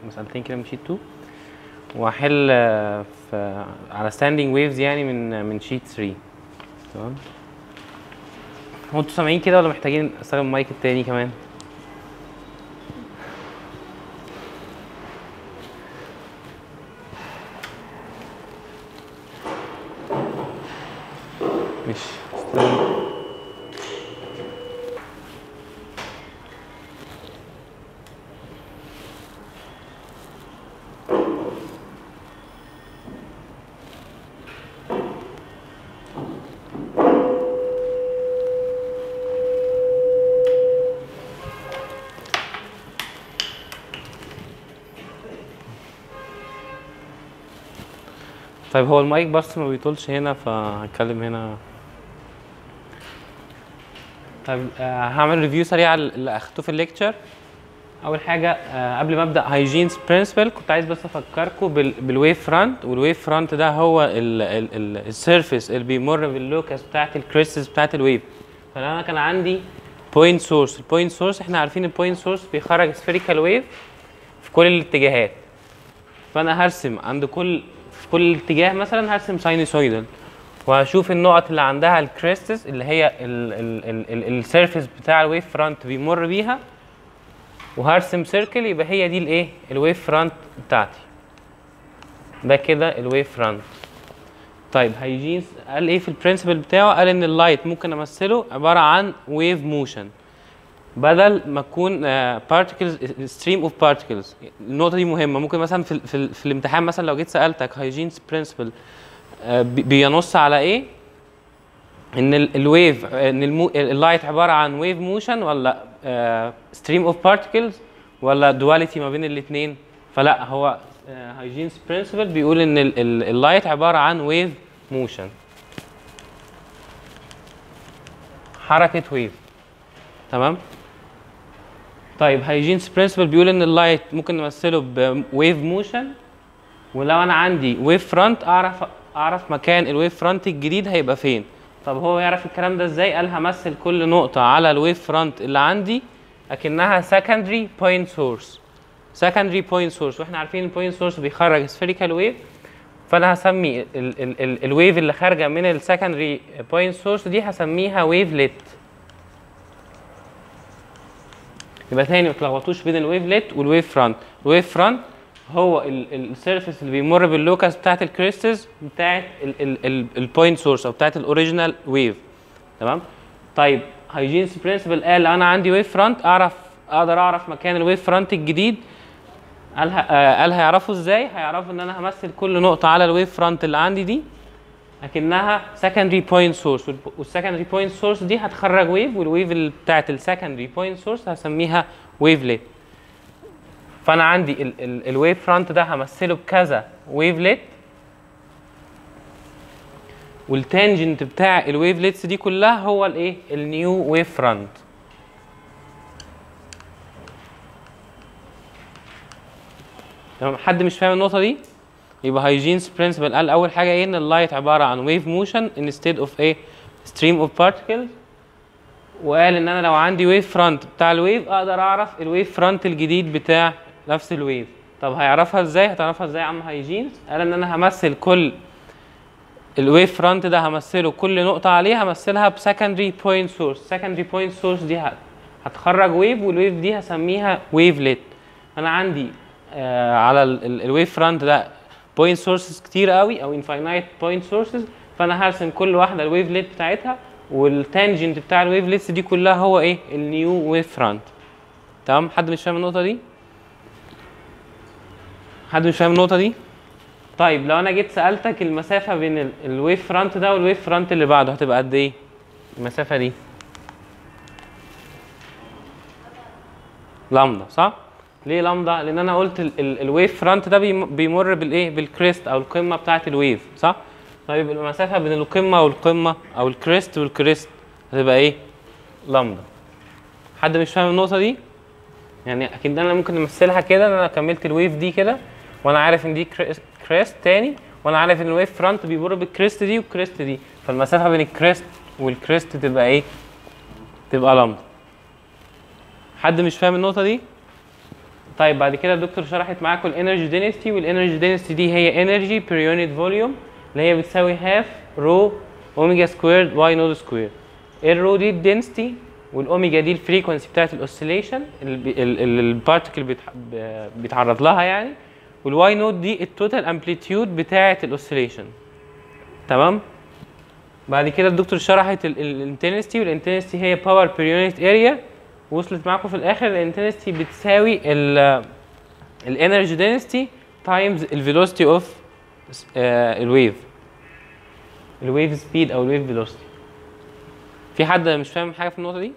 مسألتين كده من شيت 2 واحل آه، في على ستاندينج ويفز يعني من من شيت 3 تمام هو انتوا سامعين كده ولا محتاجين استخدم المايك التاني كمان؟ مش استنى. طيب هو المايك بس ما بيطولش هنا فهتكلم هنا طيب آه هعمل ريفيو سريع على اللي اخدته في الليكتشر اول حاجه آه قبل ما ابدا هايجينز برنسبل كنت عايز بس افكركم بال بالويف فرونت والويف فرونت ده هو السيرفيس اللي بيمر باللوكس بتاعت الكريستس بتاعت الويف فلو انا كان عندي بوينت سورس البوينت سورس احنا عارفين البوينت سورس بيخرج سفيريكال ويف في كل الاتجاهات فانا هرسم عند كل في كل اتجاه مثلا هرسم ساينوسويدال وهشوف النقط اللي عندها الكريستس اللي هي السيرفيس بتاع الويف فرونت بيمر بيها وهرسم سيركل يبقى هي دي الايه الويف فرونت بتاعتي ده كده الويف فرونت طيب هيجين قال ايه في البرنسبل بتاعه قال ان اللايت ممكن امثله عباره عن ويف موشن بدل ما تكون بارتكلز ستريم اوف بارتكلز النقطه دي مهمه ممكن مثلا في, ال- في, ال- في الامتحان مثلا لو جيت سالتك هايجينز برنسبل بينص على ايه ان ال- الويف ان المو اللايت عباره عن ويف موشن ولا ستريم اوف بارتكلز ولا دواليتي ما بين الاثنين فلا هو هايجينز برنسبل بيقول ان ال- ال- اللايت عباره عن ويف موشن حركه ويف تمام طيب هايجينز برنسبل بيقول ان اللايت ممكن نمثله بويف موشن ولو انا عندي ويف فرونت اعرف اعرف مكان الويف فرونت الجديد هيبقى فين طب هو يعرف الكلام ده ازاي قال همثل كل نقطه على الويف فرونت اللي عندي اكنها secondary point source secondary point source واحنا عارفين البوينت سورس بيخرج spherical wave فانا هسمي ال- ال- ال- الويف اللي خارجه من السكندري بوينت سورس دي هسميها ويفلت يبقى تاني ما تلخبطوش بين الويفلت والويف فرونت الويف فرونت هو السيرفيس اللي بيمر باللوكس بتاعت الكريستس بتاعت البوينت سورس او بتاعت الاوريجينال ويف تمام طيب هايجينز برنسبل قال لو انا عندي ويف فرونت اعرف اقدر اعرف مكان الويف فرونت الجديد قال ه- آه، قال هيعرفوا ازاي هيعرفوا ان انا همثل كل نقطه على الويف فرونت اللي عندي دي اكنها secondary point source والسكندري point source دي هتخرج ويف والويف اللي بتاعت السكندري point source هسميها wavelet فانا عندي الويف فرونت ده همثله بكذا wavelet والتانجنت بتاع الويفلتس دي كلها هو الايه النيو ويف فرونت تمام حد مش فاهم النقطه دي يبقى هايجينز برنسبل قال اول حاجه ايه ان اللايت عباره عن ويف موشن انستيد اوف ايه ستريم اوف بارتكلز وقال ان انا لو عندي ويف فرونت بتاع الويف اقدر اعرف الويف فرونت الجديد بتاع نفس الويف طب هيعرفها ازاي هتعرفها ازاي يا عم هايجينز قال ان انا همثل كل الويف فرونت ده همثله كل نقطه عليه همثلها بسكندري بوينت سورس سكندري بوينت سورس دي هت- هتخرج ويف والويف دي هسميها ويفلت انا عندي آه على الويف فرونت ده بوينت سورسز كتير قوي او انفاينايت بوينت سورسز فانا هرسم كل واحده الويفلت بتاعتها والتانجنت بتاع الويفلتس دي كلها هو ايه النيو ويف فرونت تمام حد مش فاهم النقطه دي حد مش فاهم النقطه دي طيب لو انا جيت سالتك المسافه بين ال- الويف فرونت ده والويف فرونت اللي بعده هتبقى قد ايه المسافه دي لامدا صح ليه لامدا لان انا قلت ال- ال- الويف فرونت ده بيم- بيمر بالايه بالكريست او القمه بتاعه الويف صح طيب المسافه بين القمه والقمه او الكريست والكريست هتبقى ايه لامدا حد مش فاهم النقطه دي يعني اكيد انا ممكن نمثلها كده ان انا كملت الويف دي كده وانا عارف ان دي كريست, كريست تاني وانا عارف ان الويف فرونت بيمر بالكريست دي والكريست دي فالمسافه بين الكريست والكريست تبقى ايه تبقى لامدا حد مش فاهم النقطه دي طيب بعد كده الدكتور شرحت معاكم الانرجي دينستي والانرجي دينستي دي هي انرجي بير يونت فوليوم اللي هي بتساوي هاف رو اوميجا سكويرد واي نود سكوير الرو دي الدنسيتي والاوميجا دي الفريكونسي بتاعت الاوسيليشن اللي البارتكل بيتعرض لها يعني والواي نود دي التوتال امبليتيود بتاعت الاوسيليشن تمام بعد كده الدكتور شرحت الانتنستي والانتنستي هي باور بير يونت اريا وصلت معاكم في الاخر الانتنستي بتساوي الانرجي دنسيتي تايمز الفيلوسيتي اوف الويف الويف سبيد او الويف فيلوسيتي في حد مش فاهم حاجه في النقطه دي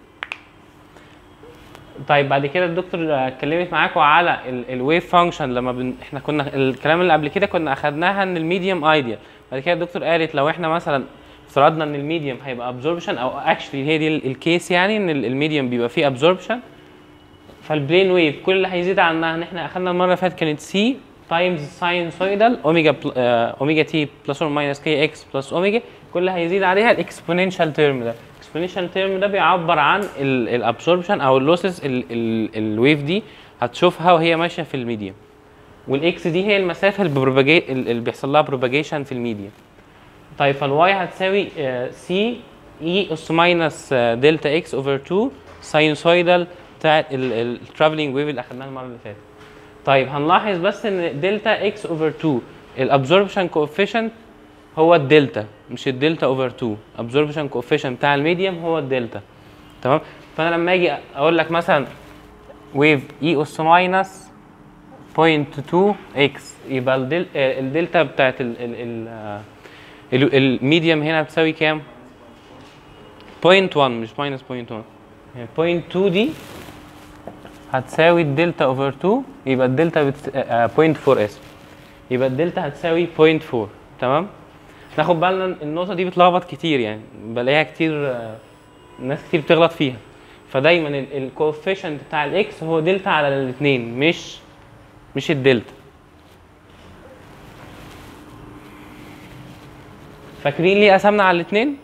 طيب بعد كده الدكتور اتكلمت معاكم على الويف فانكشن لما بن... احنا كنا الكلام اللي قبل كده كنا اخدناها ان الميديوم ايديال بعد كده الدكتور قالت لو احنا مثلا افترضنا ان الميديوم هيبقى ابزوربشن او اكشلي هي دي الكيس يعني ان الميديوم بيبقى فيه ابزوربشن فالبلين ويف كل اللي هيزيد عنها ان احنا اخدنا المره اللي فاتت كانت سي تايمز ساينسويدال اوميجا بل... آه اوميجا تي بلس اور ماينس كي اكس بلس اوميجا كل اللي هيزيد عليها الاكسبوننشال تيرم ده الاكسبوننشال تيرم ده بيعبر عن الابسوربشن او اللوسز الويف دي هتشوفها وهي ماشيه في الميديوم والاكس دي هي المسافه اللي, اللي بيحصل لها بروباجيشن في الميديوم طيب فالواي هتساوي سي اي اس ماينس دلتا اكس اوفر 2 ساينسويدال بتاعت الترافلينج ويف اللي اخدناها المره اللي فاتت طيب هنلاحظ بس ان دلتا اكس اوفر 2 الابزوربشن كوفيشنت هو الدلتا مش الدلتا اوفر 2 ابزوربشن كوفيشنت بتاع الميديوم هو الدلتا تمام فانا لما اجي اقول لك مثلا ويف اي اس ماينس 0.2 اكس يبقى الدل... الدلتا بتاعت ال ال ال الميديوم هنا بتساوي كام؟ 0.1 مش ماينس 0.1 يعني 0.2 دي هتساوي الدلتا اوفر 2 يبقى الدلتا بت... آه 0.4 اسف يبقى الدلتا هتساوي 0.4 تمام؟ ناخد بالنا النقطة دي بتلخبط كتير يعني بلاقيها كتير آه ناس كتير بتغلط فيها فدايما الكوفيشنت بتاع الاكس هو دلتا على الاثنين مش مش الدلتا فاكرين ليه قسمنا على الاثنين؟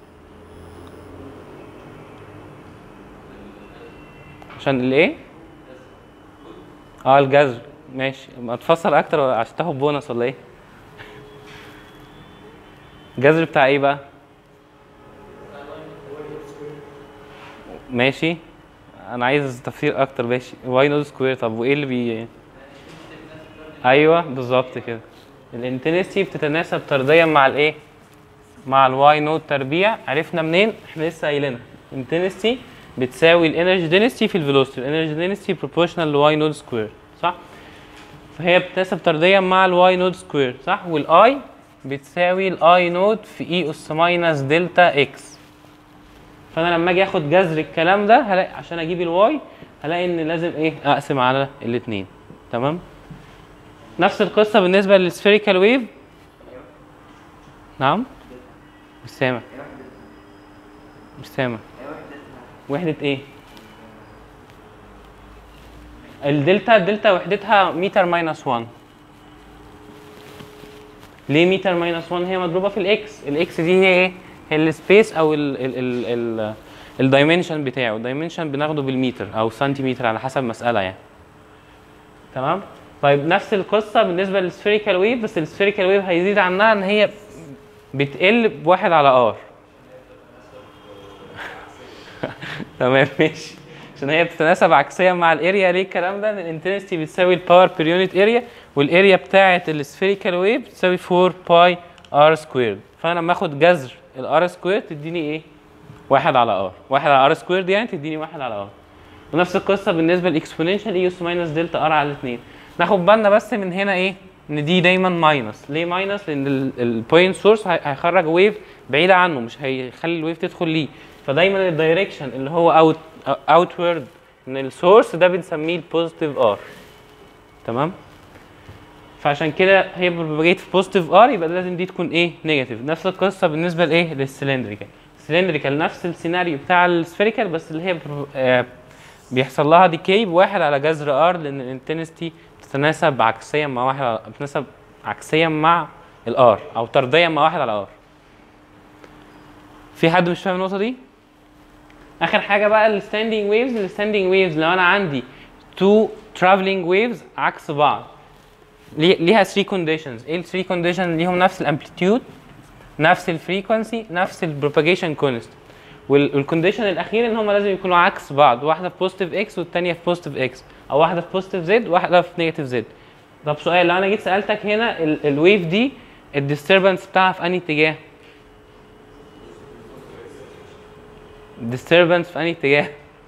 عشان الايه؟ اه الجذر ماشي ما تفسر اكتر عشان تاخد بونص ولا ايه؟ الجذر بتاع ايه بقى؟ ماشي انا عايز تفسير اكتر ماشي واي نود سكوير طب وايه اللي بي ايوه بالظبط كده الانتنسيتي بتتناسب طرديا مع الايه؟ مع الواي نود تربيع عرفنا منين؟ احنا لسه قايلينها انتنسيتي بتساوي الانرجي دينستي في الفيلوسيتي الانرجي دينستي بروبورشنال لواي نود سكوير صح؟ فهي بتتناسب طرديا مع الواي نود سكوير صح؟ والاي بتساوي الاي نود في اي اس ماينس دلتا اكس فانا لما اجي اخد جذر الكلام ده هلاقي عشان اجيب الواي هلاقي ان لازم ايه اقسم على الاثنين تمام نفس القصه بالنسبه للسفيريكال ويف نعم مش سامع مش سامع وحدة ايه؟ الدلتا الدلتا وحدتها متر ماينس 1 ليه متر ماينس 1 هي مضروبة في الاكس الاكس دي هي ايه؟ هي السبيس او ال ال ال ال الدايمنشن بتاعه الدايمنشن بناخده بالمتر او سنتيمتر على حسب مسألة يعني تمام؟ طيب نفس القصة بالنسبة للسفيريكال ويف بس السفيريكال ويف هيزيد عنها ان هي بتقل بواحد على ار تمام ماشي عشان هي بتتناسب عكسيا مع الاريا ليه الكلام ده ان الانتنسيتي بتساوي الباور بير يونت اريا والاريا بتاعه السفيريكال ويف بتساوي 4 باي ار سكويرد فانا لما اخد جذر الار سكويرد تديني ايه؟ واحد على ار واحد على ار سكويرد يعني تديني واحد على ار ونفس القصه بالنسبه للاكسبوننشال اي اس ماينس دلتا ار على الاثنين ناخد بالنا بس من هنا ايه؟ ان دي دايما ماينس ليه ماينس؟ لان البوينت سورس هيخرج ويف بعيده عنه مش هيخلي الويف تدخل ليه فدايما الدايركشن اللي هو اوت اوتورد من السورس ده بنسميه البوزيتيف ار تمام فعشان كده هي بروباجيت في بوزيتيف ار يبقى لازم دي تكون ايه نيجاتيف نفس القصه بالنسبه لايه للسلندريكال السلندريكال نفس السيناريو بتاع السفيريكال بس اللي هي آه بيحصل لها ديكي بواحد على جذر ار لان الانتنستي بتتناسب عكسيا مع واحد على بتتناسب عكسيا مع الار او طرديا مع واحد على ار في حد مش فاهم النقطه دي اخر حاجه بقى الستاندنج ويفز الستاندنج ويفز لو انا عندي تو traveling waves عكس بعض ليه- ليها 3 conditions ايه ال 3 conditions ليهم نفس الامبليتيود نفس الفريكونسي نفس البروباجيشن كونست والكونديشن الاخير ان هم لازم يكونوا عكس بعض واحده في بوزيتيف اكس والثانيه في بوزيتيف اكس او واحده في بوزيتيف زد وواحده في نيجاتيف زد طب سؤال لو انا جيت سالتك هنا ال- الويف دي الديستربنس بتاعها في انهي اتجاه الديستربنس في انهي اتجاه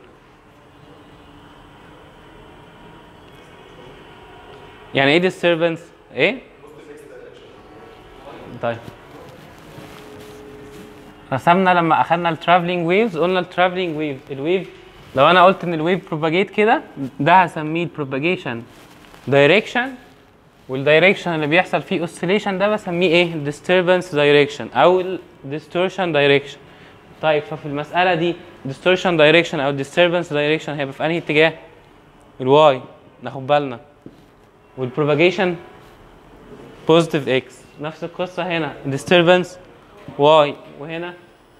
يعني ايه disturbance ايه طيب رسمنا لما اخدنا الترافلينج ويفز قلنا الترافلينج ويف الويف لو انا قلت ان الويف بروباجيت كده ده هسميه البروباجيشن دايركشن والدايركشن اللي بيحصل فيه اوسيليشن ده بسميه ايه disturbance دايركشن او distortion دايركشن طيب ففي المساله دي distortion دايركشن او disturbance دايركشن هيبقى في انهي اتجاه الواي ناخد بالنا والبروباجيشن بوزيتيف اكس نفس القصه هنا disturbance واي وهنا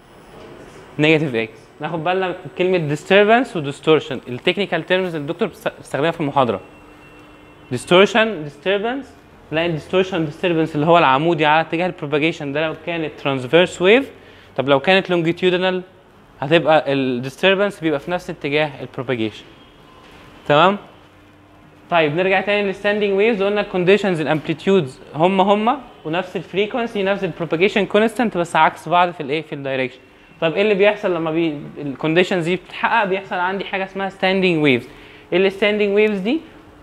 نيجاتيف اكس ناخد بالنا من كلمه disturbance ودistortion التكنيكال تيرمز اللي الدكتور بيست- بيستخدمها في المحاضره distortion disturbance لا distortion disturbance اللي هو العمودي على اتجاه البروباجيشن ده لو كانت transverse wave طب لو كانت longitudinal هتبقى ال disturbance بيبقى في نفس اتجاه البروباجيشن تمام طيب نرجع تاني للستاندنج ويفز قلنا الكونديشنز الامبليتيودز هم هم ونفس الفريكونسي نفس البروباجيشن كونستانت بس عكس بعض في الايه في الدايركشن طب ايه اللي بيحصل لما بي الكونديشنز دي بتتحقق بيحصل عندي حاجه اسمها ستاندنج ويفز ايه الستاندنج ويفز دي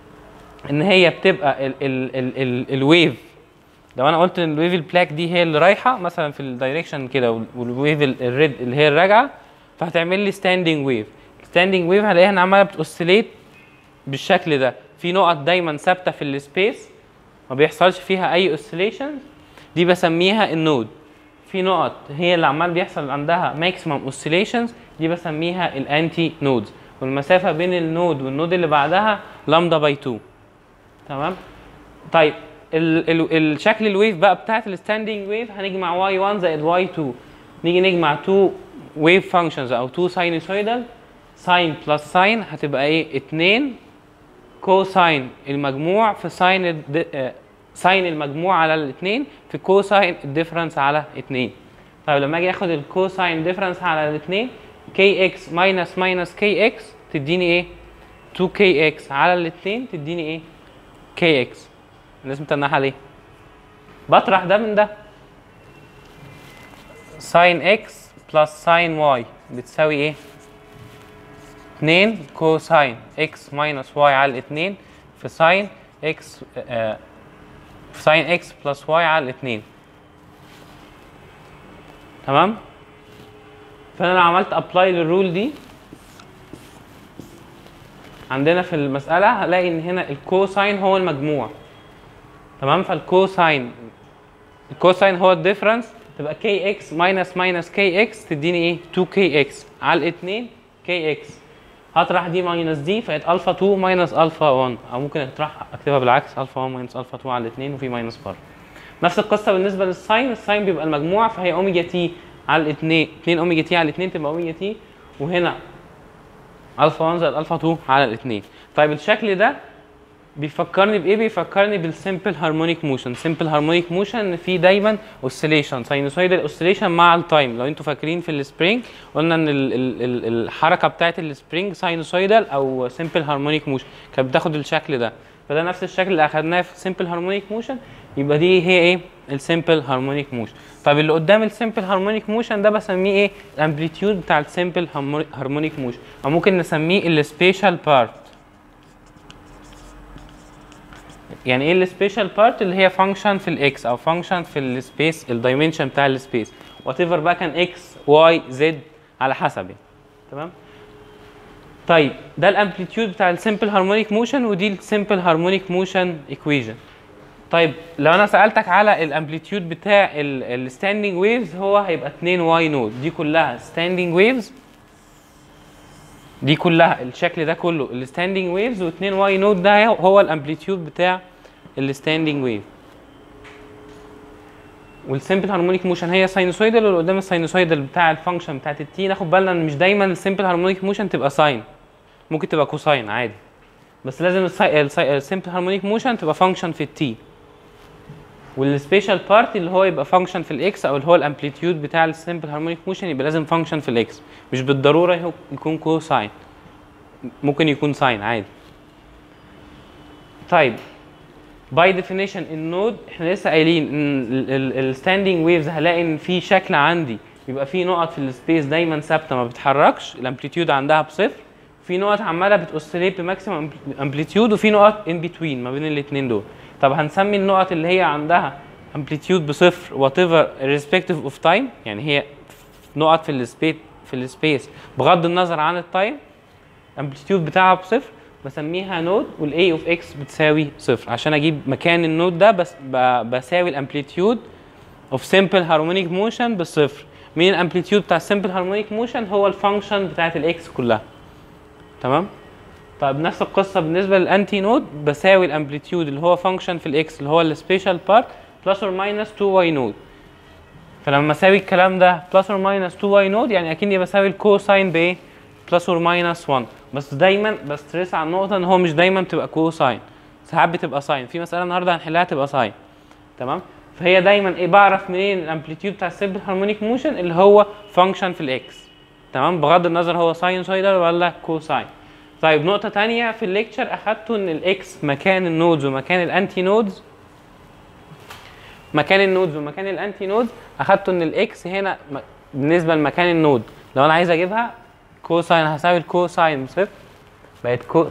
ان هي بتبقى ال ال ال ال الويف لو انا قلت ان الويف البلاك دي هي اللي رايحه مثلا في الدايركشن كده وال- والويف ال- الريد اللي هي الراجعه فهتعمل لي ستاندنج ويف ستاندنج ويف هلاقيها انها عماله بتوسيليت بالشكل ده في نقط دايما ثابته في السبيس ما بيحصلش فيها اي اوسيليشن دي بسميها النود في نقط هي اللي عمال بيحصل عندها ماكسيمم اوسيليشنز دي بسميها الانتي نودز والمسافه بين النود والنود اللي بعدها لامدا باي 2 تمام طيب ال ال الشكل الويف بقى بتاعت الستاندنج ويف هنجمع واي 1 زائد واي 2 نيجي نجمع 2 ويف فانكشنز او 2 ساينوسويدال ساين بلس ساين هتبقى ايه 2 كوساين المجموع في ساين الد... آه، ساين المجموع على الاثنين في كوساين الديفرنس على 2 طيب لما اجي اخد الكوساين ديفرنس على الاثنين كي اكس ماينس ماينس كي اكس تديني ايه 2 كي اكس على الاثنين تديني ايه كي اكس الناس متنحه ليه بطرح ده من ده ساين اكس بلس ساين واي بتساوي ايه 2 كوساين اكس ماينس واي على الاثنين في ساين اكس آه في ساين اكس بلس واي على الاثنين تمام فانا لو عملت ابلاي للرول دي عندنا في المسألة هلاقي ان هنا الكوساين هو المجموع تمام فالكوساين الكوساين هو الديفرنس تبقى كي اكس ماينس ماينس كي اكس تديني ايه 2 كي اكس على الاثنين كي اكس هطرح دي ماينس دي فبقت الفا 2 ماينس الفا 1 او ممكن اطرح اكتبها بالعكس الفا 1 ماينس الفا 2 على الاثنين وفي ماينس بره نفس القصه بالنسبه للساين الساين بيبقى المجموع فهي اوميجا تي على الاثنين 2 اوميجا تي على الاثنين تبقى اوميجا تي وهنا الفا 1 زائد الفا 2 على الاثنين طيب الشكل ده بيفكرني بايه بيفكرني بالسمبل هارمونيك موشن سمبل هارمونيك موشن ان في دايما اوسيليشن ساينوسويدال اوسيليشن مع التايم لو انتوا فاكرين في السبرينج قلنا ان ال ال ال الحركه بتاعه السبرينج ساينوسويدال او سمبل هارمونيك موشن كانت بتاخد الشكل ده فده نفس الشكل اللي اخدناه في سمبل هارمونيك موشن يبقى دي هي ايه السمبل هارمونيك موشن طب اللي قدام السمبل هارمونيك موشن ده بسميه ايه الامبليتيود بتاع السمبل هارمونيك موشن او ممكن نسميه السبيشال بارت يعني ايه السبيشال بارت اللي هي فانكشن في الاكس او فانكشن في السبيس الدايمنشن بتاع السبيس وات ايفر بقى كان اكس واي زد على حسب يعني تمام طيب ده الامبليتيود بتاع السمبل هارمونيك موشن ودي السمبل هارمونيك موشن ايكويشن طيب لو انا سالتك على الامبليتيود بتاع الستاندنج ويفز هو هيبقى 2 واي نود دي كلها ستاندنج ويفز دي كلها الشكل ده كله الستاندنج ويفز و2 واي نود ده هو الامبليتيود بتاع الستاندنج ويف والسمبل هارمونيك موشن هي ساينوسويدال واللي قدام الساينوسويدال بتاع الفانكشن بتاعت التي ناخد بالنا ان مش دايما السمبل هارمونيك موشن تبقى ساين ممكن تبقى كوساين عادي بس لازم السمبل هارمونيك موشن تبقى فانكشن في التي والسبيشال بارت اللي هو يبقى فانكشن في الاكس او اللي هو الامبليتيود بتاع السمبل هارمونيك موشن يبقى لازم فانكشن في الاكس مش بالضروره هو يكون كوساين ممكن يكون ساين عادي طيب باي ديفينيشن النود احنا لسه قايلين ان الستاندنج ويفز هلاقي ان في شكل عندي بيبقى في نقط في السبيس دايما ثابته ما بتتحركش الامبليتيود عندها بصفر في نقط عماله بتوسيليت بماكسيمم امبليتيود وفي نقط ان بتوين ما بين الاثنين دول طب هنسمي النقط اللي هي عندها امبليتيود بصفر وات ايفر ريسبكتيف اوف تايم يعني هي نقط في السبيس في السبيس بغض النظر عن التايم امبليتيود بتاعها بصفر بسميها نود والاي اوف اكس بتساوي صفر عشان اجيب مكان النود ده بس ب- بساوي الامبليتيود اوف سمبل هارمونيك موشن بالصفر مين الامبليتيود بتاع السمبل هارمونيك موشن هو الفانكشن بتاعت الاكس كلها تمام طيب نفس القصه بالنسبه للانتي نود بساوي الامبليتيود اللي هو فانكشن في الاكس اللي هو السبيشال بارت بلس اور ماينس 2 واي نود فلما اساوي الكلام ده بلس اور ماينس 2 واي نود يعني اكني بساوي الكوساين بايه بلس اور ماينس 1 بس دايما بستريس على النقطه ان هو مش دايما بتبقى كوساين ساعات بتبقى ساين في مساله النهارده هنحلها تبقى ساين تمام فهي دايما ايه بعرف منين الامبليتيود بتاع السيمبل هارمونيك موشن اللي هو فانكشن في الاكس تمام بغض النظر هو ساينسويدال ولا كوساين طيب نقطه تانية في الليكتشر اخدته ان الاكس مكان النودز ومكان الانتي نودز مكان النودز ومكان الانتي نودز اخدته ان الاكس هنا م- بالنسبه لمكان النود لو انا عايز اجيبها كوساين هساوي الكوساين بصفر بقت كو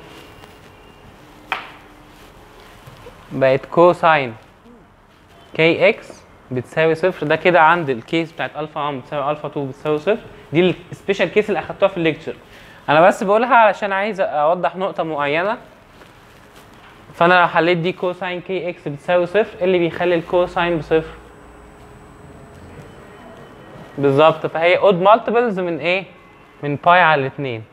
بقت كوساين كي اكس بتساوي صفر ده كده عند الكيس بتاعت الفا 1 بتساوي الفا 2 بتساوي صفر دي السبيشال كيس اللي اخدتوها في الليكتشر انا بس بقولها عشان عايز اوضح نقطه معينه فانا لو حليت دي كوساين كي اكس بتساوي صفر إيه اللي بيخلي الكوساين بصفر بالظبط فهي اود مالتيبلز من ايه من باي على الاثنين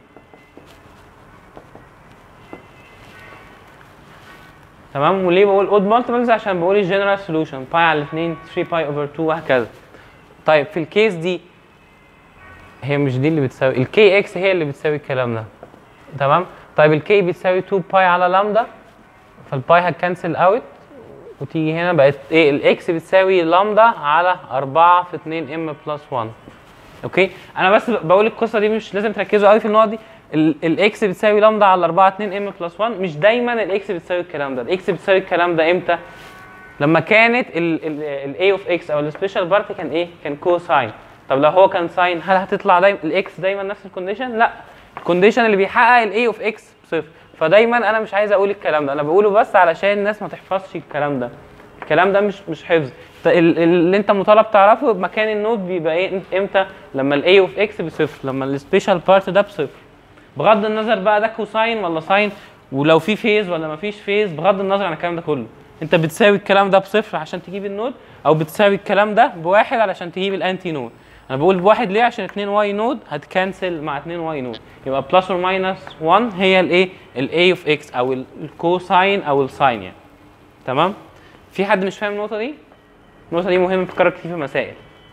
تمام وليه بقول اود مالتيبلز عشان بقول الجنرال سولوشن باي على الاثنين 3 باي اوفر 2 وهكذا طيب في الكيس دي هي مش دي اللي بتساوي الكي اكس هي اللي بتساوي الكلام ده تمام طيب الكي بتساوي 2 باي على لامدا فالباي هتكنسل اوت وتيجي هنا بقت ايه الاكس بتساوي لامدا على 4 في 2 ام بلس 1 اوكي انا بس بقول القصه دي مش لازم تركزوا قوي في النقط دي الاكس بتساوي لامدا على 4 2 ام بلس 1 مش دايما الاكس بتساوي الكلام ده الاكس بتساوي الكلام ده امتى لما كانت الاي اوف اكس او السبيشال بارت كان ايه كان كوساين طب لو هو كان ساين هل هتطلع دايما الاكس دايما نفس الكونديشن لا الكونديشن اللي بيحقق الاي اوف اكس بصفر فدايما انا مش عايز اقول الكلام ده انا بقوله بس علشان الناس ما تحفظش الكلام ده الكلام ده مش مش حفظ ط- ال- اللي انت مطالب تعرفه مكان النود بيبقى ايه امتى لما الاي اوف اكس بصفر لما السبيشال بارت ده بصفر بغض النظر بقى ده كوساين ولا ساين ولو في فيز ولا ما فيش فيز بغض النظر عن الكلام ده كله انت بتساوي الكلام ده بصفر عشان تجيب النود او بتساوي الكلام ده بواحد علشان تجيب الانتي نود انا بقول بواحد ليه عشان 2 واي نود هتكنسل مع 2 واي نود يبقى بلس اور ماينس 1 هي الايه الاي اوف اكس او الكوساين او الساين يعني تمام في حد مش فاهم النقطه دي النقطه دي مهمه بتتكرر كتير في المسائل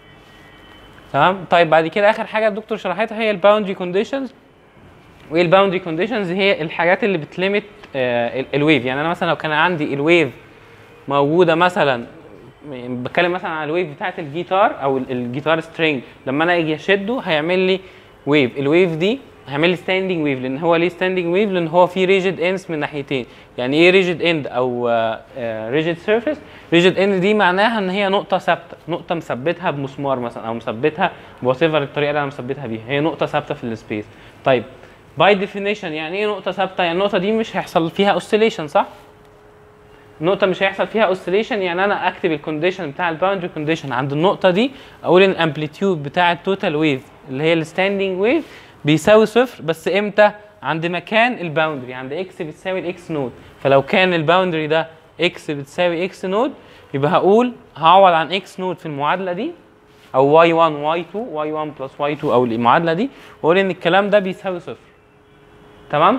تمام طيب بعد كده اخر حاجه الدكتور شرحتها هي الباوندري كونديشنز وايه الباوندري كونديشنز هي الحاجات اللي بتليمت الويف يعني انا مثلا لو كان عندي الويف موجوده مثلا بتكلم مثلا على الويف بتاعت الجيتار او ال- الجيتار سترينج لما انا اجي اشده هيعمل لي ويف الويف دي هيعمل لي ستاندنج ويف لان هو ليه ستاندنج ويف لان هو فيه ريجيد اندز من ناحيتين يعني ايه ريجيد اند او ريجيد سيرفيس ريجيد اند دي معناها ان هي نقطه ثابته نقطه مثبتها بمسمار مثلا او مثبتها بوات ايفر الطريقه اللي انا مثبتها بيها هي نقطه ثابته في السبيس طيب باي ديفينيشن يعني ايه نقطه ثابته يعني النقطه دي مش هيحصل فيها اوسيليشن صح نقطة مش هيحصل فيها اوسيليشن يعني انا اكتب الكونديشن بتاع الباوندري كونديشن عند النقطة دي اقول ان الامبليتيود بتاع التوتال ويف اللي هي الستاندنج ويف بيساوي صفر بس امتى؟ عند مكان الباوندري عند اكس بتساوي الاكس نود فلو كان الباوندري ده اكس بتساوي اكس نود يبقى هقول هعوض عن اكس نود في المعادلة دي او واي 1 واي 2 واي 1 بلس واي 2 او المعادلة دي واقول ان الكلام ده بيساوي صفر تمام؟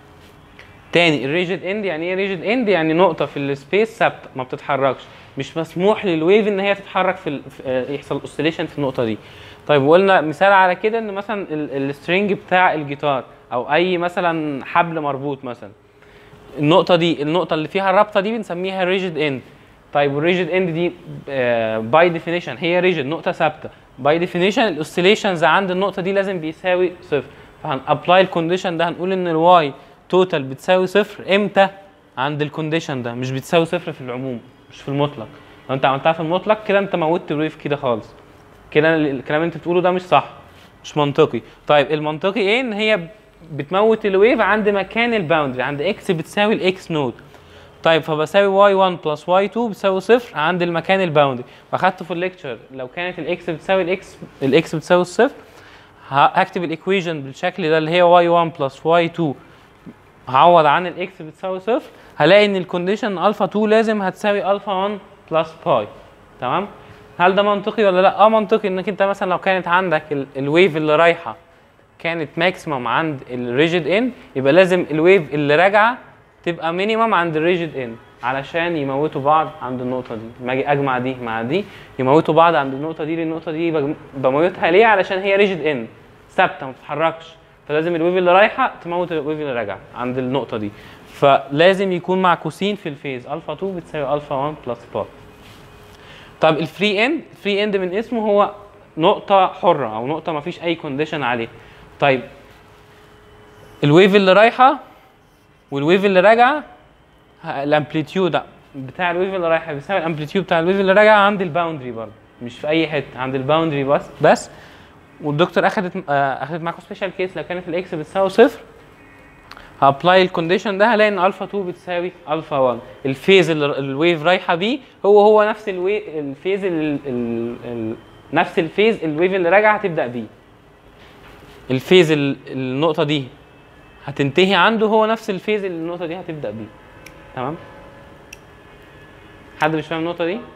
تاني الريجيد اند يعني ايه ريجيد اند يعني نقطه في السبيس ثابته ما بتتحركش مش مسموح للويف ان هي تتحرك في, ال... في آه، يحصل اوسيليشن في النقطه دي طيب وقلنا مثال على كده ان مثلا السترينج بتاع الجيتار او اي مثلا حبل مربوط مثلا النقطه دي النقطه اللي فيها الرابطه دي بنسميها ريجيد اند طيب والريجيد اند دي باي ديفينيشن هي ريجيد نقطه ثابته باي ديفينيشن الاوسيليشنز عند النقطه دي لازم بيساوي صفر فهن ابلاي الكونديشن ده هنقول ان الواي توتال بتساوي صفر امتى عند الكونديشن ده مش بتساوي صفر في العموم مش في المطلق لو انت عملتها في المطلق كده انت موتت الويف كده خالص كده الكلام اللي انت بتقوله ده مش صح مش منطقي طيب المنطقي ايه ان هي بتموت الويف عند مكان الباوندري عند اكس بتساوي الاكس نود طيب فبساوي واي 1 بلس واي 2 بتساوي صفر عند المكان الباوندري واخدته في الليكتشر لو كانت الاكس بتساوي الاكس الاكس بتساوي الصفر ه- هكتب الايكويشن بالشكل ده اللي هي واي 1 بلس واي 2 هعوض عن الاكس بتساوي صفر هلاقي ان الكونديشن الفا 2 لازم هتساوي الفا 1 بلس باي تمام هل ده منطقي ولا لا اه منطقي انك انت مثلا لو كانت عندك ال- الويف اللي رايحه كانت ماكسيمم عند الريجيد اند يبقى لازم الويف اللي راجعه تبقى مينيمم عند الريجيد اند علشان يموتوا بعض عند النقطه دي لما اجي اجمع دي مع دي يموتوا بعض عند النقطه دي للنقطه دي بجم- بموتها ليه علشان هي ريجيد اند ثابته ما بتتحركش فلازم الويف اللي رايحه تموت الويف اللي راجعه عند النقطه دي فلازم يكون معكوسين في الفيز الفا 2 بتساوي الفا 1 بلس باي طب الفري اند الفري اند من اسمه هو نقطة حرة أو نقطة ما فيش أي كونديشن عليه طيب الويف اللي رايحة والويف اللي راجعة ه- الامبليتيود بتاع الويف اللي رايحة بيساوي الامبليتيود بتاع الويف اللي راجعة عند الباوندري برضه مش في أي حتة عند الباوندري بس بس والدكتور أخدت آه، أخدت معاكم سبيشال كيس لو كانت الإكس بتساوي صفر هابلاي الكونديشن ده هلاقي ان الفا 2 بتساوي الفا 1 الفيز اللي الويف رايحه بيه هو هو نفس الوي الفيز ال ال ال نفس الفيز الويف اللي راجعه هتبدا بيه الفيز ال- النقطه دي هتنتهي عنده هو نفس الفيز اللي النقطه دي هتبدا بيه تمام حد مش فاهم النقطه دي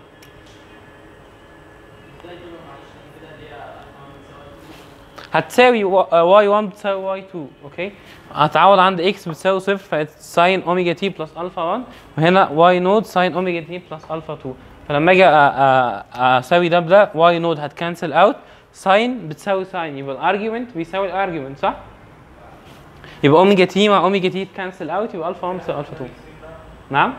هتساوي واي 1 بتساوي واي 2 اوكي هتعوض عند اكس بتساوي صفر فبقت ساين اوميجا تي بلس الفا 1 وهنا واي نود ساين اوميجا تي بلس الفا 2 فلما اجي أ- أ- اساوي ده بده واي نود هتكنسل اوت ساين بتساوي ساين يبقى الارجيومنت بيساوي الارجيومنت صح؟ يبقى اوميجا تي مع اوميجا تي تكنسل اوت يبقى الفا 1 بتساوي الفا 2 نعم؟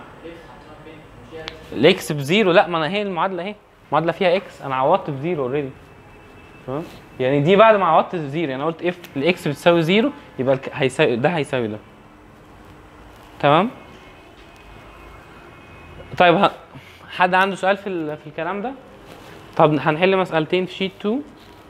الاكس بزيرو لا ما انا هي المعادله اهي المعادله فيها اكس انا عوضت بزيرو اوريدي تمام يعني دي بعد ما عوضت بزيرو يعني أنا قلت اف الاكس بتساوي زيرو يبقى الك- هيساوي ده هيساوي ده تمام طيب ه... حد عنده سؤال في ال... في الكلام ده طب هنحل مسألتين في شيت 2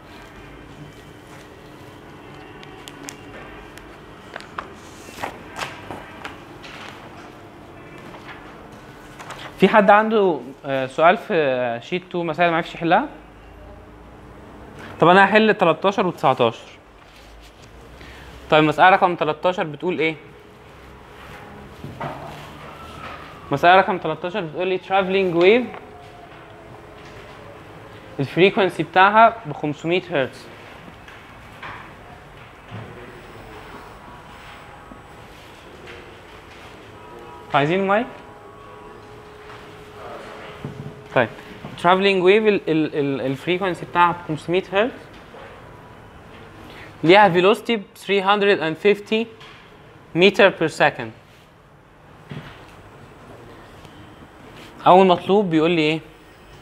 في حد عنده آه، سؤال في شيت 2 مسائل ما عرفش يحلها؟ طب انا هحل 13 و 19 طيب مسألة رقم 13 بتقول ايه؟ مسألة رقم 13 بتقول لي traveling wave الفريكونسي بتاعها ب 500 هرتز عايزين مايك؟ طيب traveling wave ال ال ال الفريكونسي بتاعها ب 500 هرتز ليها velocity ب 350 متر per second أول مطلوب بيقول لي إيه؟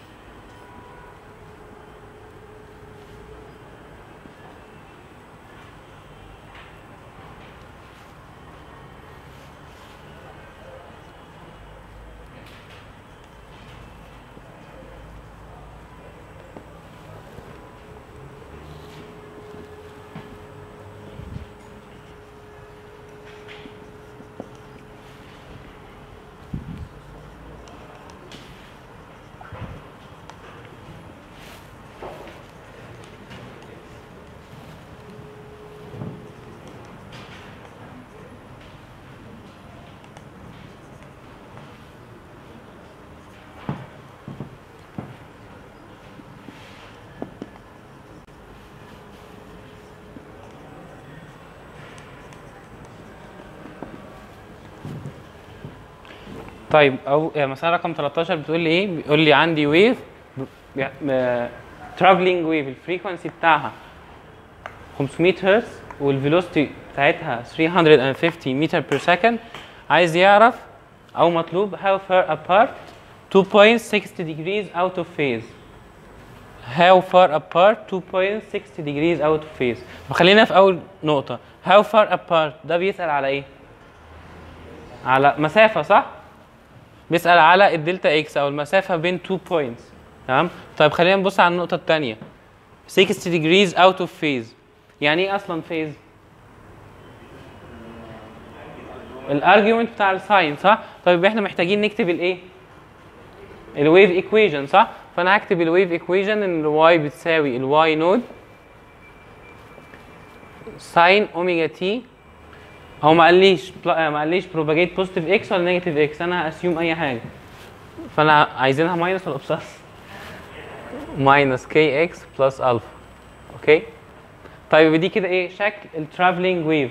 طيب او آه، مسألة رقم 13 بتقول لي ايه؟ بيقول لي عندي ويف ترافلينج ويف الفريكونسي بتاعها 500 هرتز والفيلوسيتي بتاعتها 350 متر بير سكند عايز يعرف او مطلوب how far apart two points 60 degrees out of phase how far apart two points 60 degrees out of phase خلينا في اول نقطه how far apart ده بيسال على ايه على مسافه صح بيسال على الدلتا اكس او المسافه بين two points تمام طيب خلينا نبص على النقطه الثانيه 60 degrees out of phase يعني ايه اصلا phase الارجيومنت بتاع الساين صح طيب احنا محتاجين نكتب الايه الويف ايكويشن صح فانا هكتب الويف ايكويشن ان الواي بتساوي الواي نود ساين اوميجا تي هو ما قاليش بلا- ما قاليش بروباجيت بوزيتيف اكس ولا نيجاتيف اكس انا هاسيوم اي حاجه فانا عايزينها ماينس ولا بلس ماينس كي اكس بلس الفا اوكي طيب دي كده ايه شكل الترافلينج ويف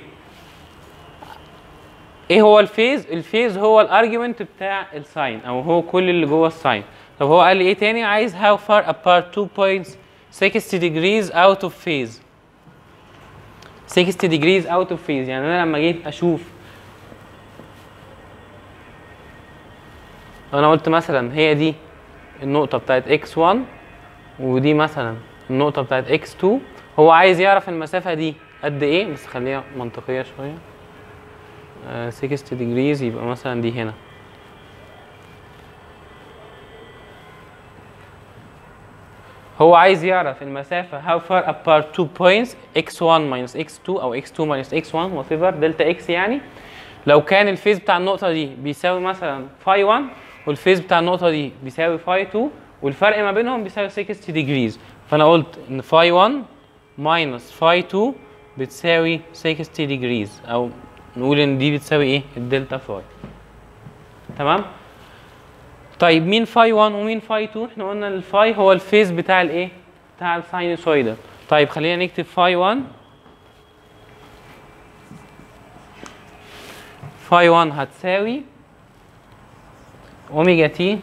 ايه هو الفيز الفيز هو الارجيومنت بتاع الساين او هو كل اللي جوه الساين طب هو قال لي ايه تاني عايز how far apart two points 60 degrees out of phase 60 degrees out of phase يعني انا لما جيت اشوف انا قلت مثلا هي دي النقطة بتاعت x1 ودي مثلا النقطة بتاعت x2 هو عايز يعرف المسافة دي قد ايه بس خليها منطقية شوية آه، 60 degrees يبقى مثلا دي هنا هو عايز يعرف المسافة how far apart two points x1 minus x2 أو x2 minus x1 whatever دلتا x يعني لو كان الفيز بتاع النقطة دي بيساوي مثلا phi 1 والفيز بتاع النقطة دي بيساوي phi 2 والفرق ما بينهم بيساوي 60 degrees فأنا قلت إن phi 1 minus phi 2 بتساوي 60 degrees أو نقول إن دي بتساوي إيه؟ الدلتا phi تمام؟ طيب مين فاي 1 ومين فاي 2 احنا قلنا الفاي هو الفيز بتاع الايه بتاع الساينوسويدال طيب خلينا نكتب فاي 1 فاي 1 هتساوي اوميجا تي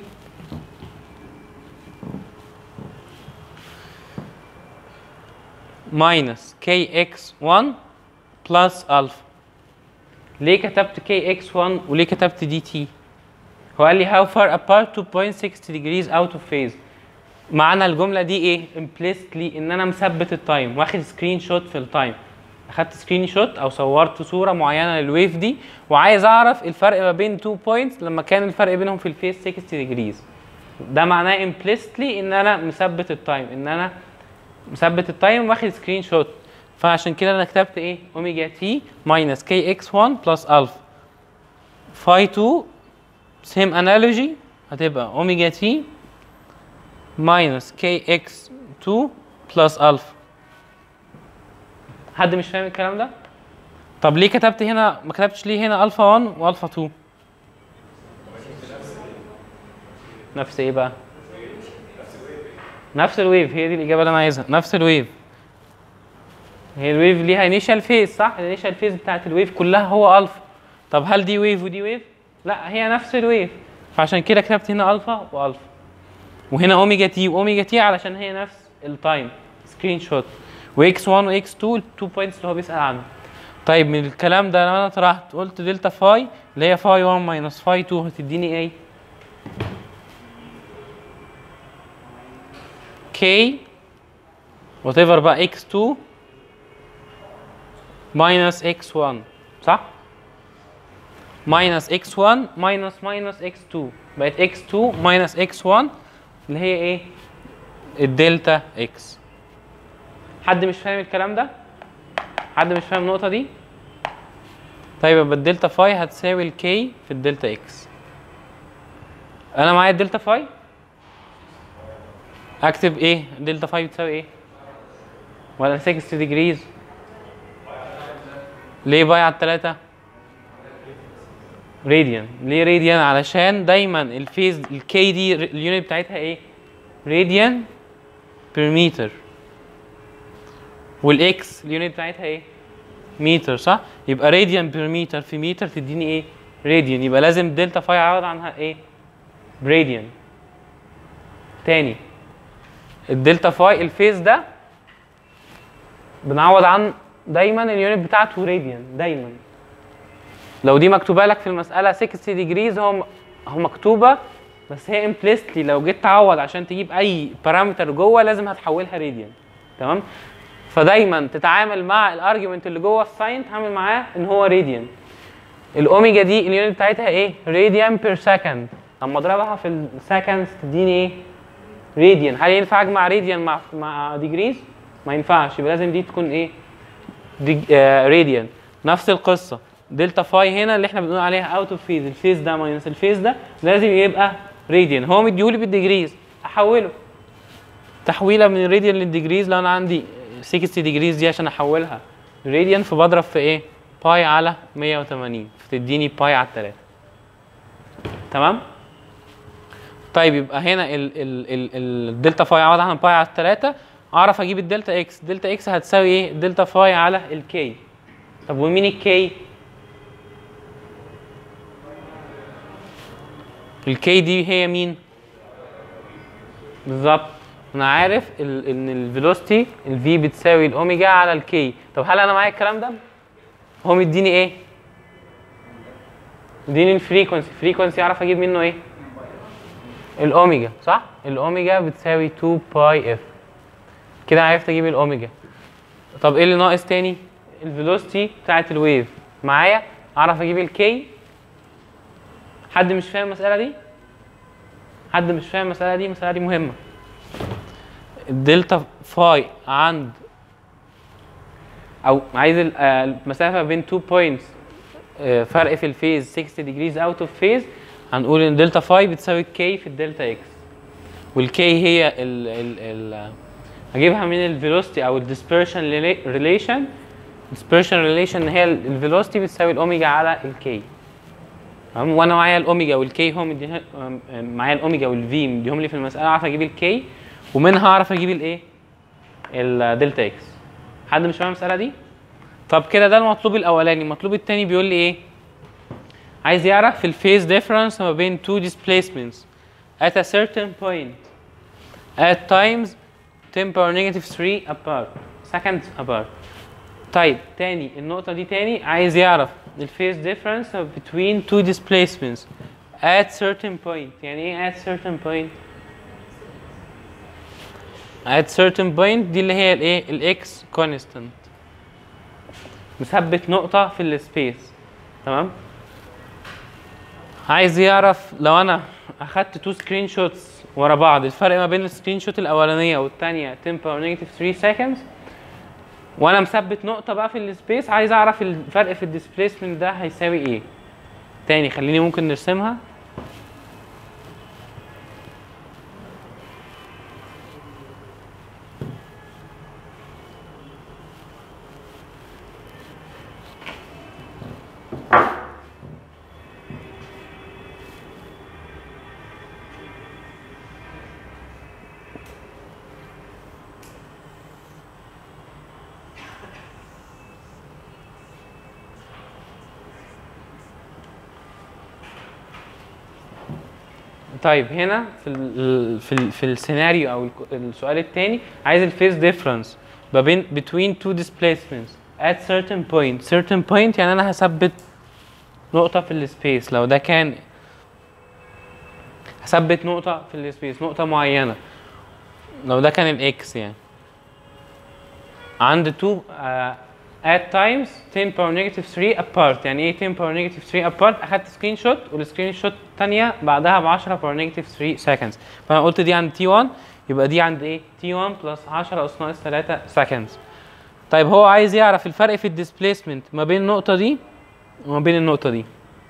ماينس كي اكس 1 بلس الفا ليه كتبت كي اكس 1 وليه كتبت دي تي هو قال لي how far apart 2.60 degrees out of phase معنى الجمله دي ايه implicitly ان انا مثبت التايم واخد سكرين شوت في التايم اخدت سكرين شوت او صورت صوره معينه للويف دي وعايز اعرف الفرق ما بين 2 بوينتس لما كان الفرق بينهم في الفيس 60 degrees ده معناه implicitly ان انا مثبت التايم ان انا مثبت التايم واخد سكرين شوت فعشان كده انا كتبت ايه اوميجا تي ماينس كي اكس 1 بلس الفا فاي 2 same analogy هتبقى اوميجا تي minus كي اكس 2 بلس الفا حد مش فاهم الكلام ده؟ طب ليه كتبت هنا ما كتبتش ليه هنا الفا 1 والفا 2 نفس ايه بقى؟ نفس الويف هي دي الاجابه اللي انا عايزها نفس الويف هي الويف ليها انيشال فيز صح الانيشال فيز بتاعت الويف كلها هو الفا طب هل دي ويف ودي ويف لا هي نفس الويف فعشان كده كتبت هنا الفا والفا وهنا اوميجا تي واوميجا تي علشان هي نفس التايم سكرين شوت واكس 1 واكس 2 التو بوينتس اللي هو بيسال عنهم طيب من الكلام ده لما انا طرحت قلت دلتا فاي اللي هي فاي 1 ماينس فاي 2 هتديني ايه كي وات ايفر بقى اكس 2 ماينس اكس 1 صح ماينس اكس 1 ماينس ماينس اكس 2 بقت اكس 2 ماينس اكس 1 اللي هي ايه الدلتا اكس حد مش فاهم الكلام ده حد مش فاهم النقطه دي طيب يبقى الدلتا فاي هتساوي الكي في الدلتا اكس انا معايا الدلتا فاي اكتب ايه دلتا فاي بتساوي ايه ولا 60 ديجريز ليه باي على التلاتة راديان ليه راديان علشان دايما الفيز الكي دي اليونت بتاعتها ايه راديان بير متر والاكس اليونت بتاعتها ايه متر صح يبقى راديان بير متر في متر تديني ايه راديان يبقى لازم دلتا فاي اعوض عنها ايه براديان تاني الدلتا فاي الفيز ده بنعوض عن دايما اليونت بتاعته راديان دايما لو دي مكتوبه لك في المساله 60 ديجريز هو هو مكتوبه بس هي امبليستلي لو جيت تعوض عشان تجيب اي بارامتر جوه لازم هتحولها راديان تمام فدايما تتعامل مع الارجيومنت اللي جوه الساين تتعامل معاه ان هو راديان الاوميجا دي اليونت بتاعتها ايه راديان بير سكند اما اضربها في السكندز تديني ايه راديان هل ينفع اجمع راديان مع مع ديجريز ما ينفعش يبقى لازم دي تكون ايه دي آه راديان نفس القصه دلتا فاي هنا اللي احنا بنقول عليها اوت اوف فيز الفيز ده ماينس الفيز ده لازم يبقى راديان هو مديهولي بالديجريز احوله تحويله من الراديان للديجريز لو انا عندي 60 ديجريز دي عشان احولها راديان فبضرب في ايه باي على 180 فتديني باي على 3 تمام طيب يبقى هنا ال ال ال الدلتا فاي عوض عن باي على 3 اعرف اجيب الدلتا اكس دلتا اكس هتساوي ايه دلتا فاي على الكي طب ومين الكي الكي دي هي مين بالظبط انا عارف ال ان الفيلوسيتي الفي بتساوي الاوميجا على الكي طب هل انا معايا الكلام ده هو مديني ايه مديني الفريكونسي فريكونسي اعرف اجيب منه ايه الاوميجا صح الاوميجا بتساوي 2 باي اف كده عرفت اجيب الاوميجا طب ايه اللي ناقص تاني الفيلوسيتي بتاعت الويف معايا اعرف اجيب الكي حد مش فاهم المساله دي حد مش فاهم المساله دي المساله دي مهمه الدلتا فاي عند او عايز ال- آه، المسافه بين 2 بوينتس فرق في الفيز 60 ديجريز اوت اوف فيز هنقول ان دلتا فاي بتساوي كي في الدلتا اكس والكي هي ال ال ال هجيبها من الفيلوسيتي او الديسبرشن ريليشن dispersion ريليشن هي الفيلوسيتي بتساوي الاوميجا على الكي تمام وانا معايا الاوميجا والكي هو مديها أم- معايا الاوميجا والفي مديهم لي في المساله اعرف اجيب الكي ومنها اعرف اجيب الايه الدلتا اكس حد مش فاهم المساله دي طب كده ده المطلوب الاولاني المطلوب الثاني بيقول لي ايه عايز يعرف الفيز ديفرنس ما بين two displacements at a certain point at times 10 power negative 3 apart seconds apart طيب تاني النقطة دي تاني عايز يعرف الفيز difference between two displacements at certain point يعني ايه at certain point at certain point دي اللي هي الايه الاكس constant مثبت نقطة في السبيس تمام عايز يعرف لو انا اخدت تو سكرين شوتس ورا بعض الفرق ما بين السكرين شوت الاولانيه والثانيه 10 باور نيجاتيف 3 سكندز وانا مثبت نقطه بقى في السبيس عايز اعرف الفرق في الديسبيسمنت ده هيساوي ايه تاني خليني ممكن نرسمها طيب هنا في ال في ال في السيناريو او الك- السؤال الثاني عايز الفيز ديفرنس ما بين between two displacements at certain point certain point يعني انا هثبت نقطة في السبيس لو ده كان هثبت نقطة في السبيس نقطة معينة لو ده كان الاكس يعني عند two uh, at times 10 power negative 3 apart يعني ايه 10 power negative 3 apart اخدت سكرين شوت والسكرين شوت الثانيه بعدها ب 10 power negative 3 seconds فانا قلت دي عند T1 يبقى دي عند ايه T1 plus 10 اس ناقص 3 seconds طيب هو عايز يعرف الفرق في الديسبيسمنت ما بين النقطه دي وما بين النقطه دي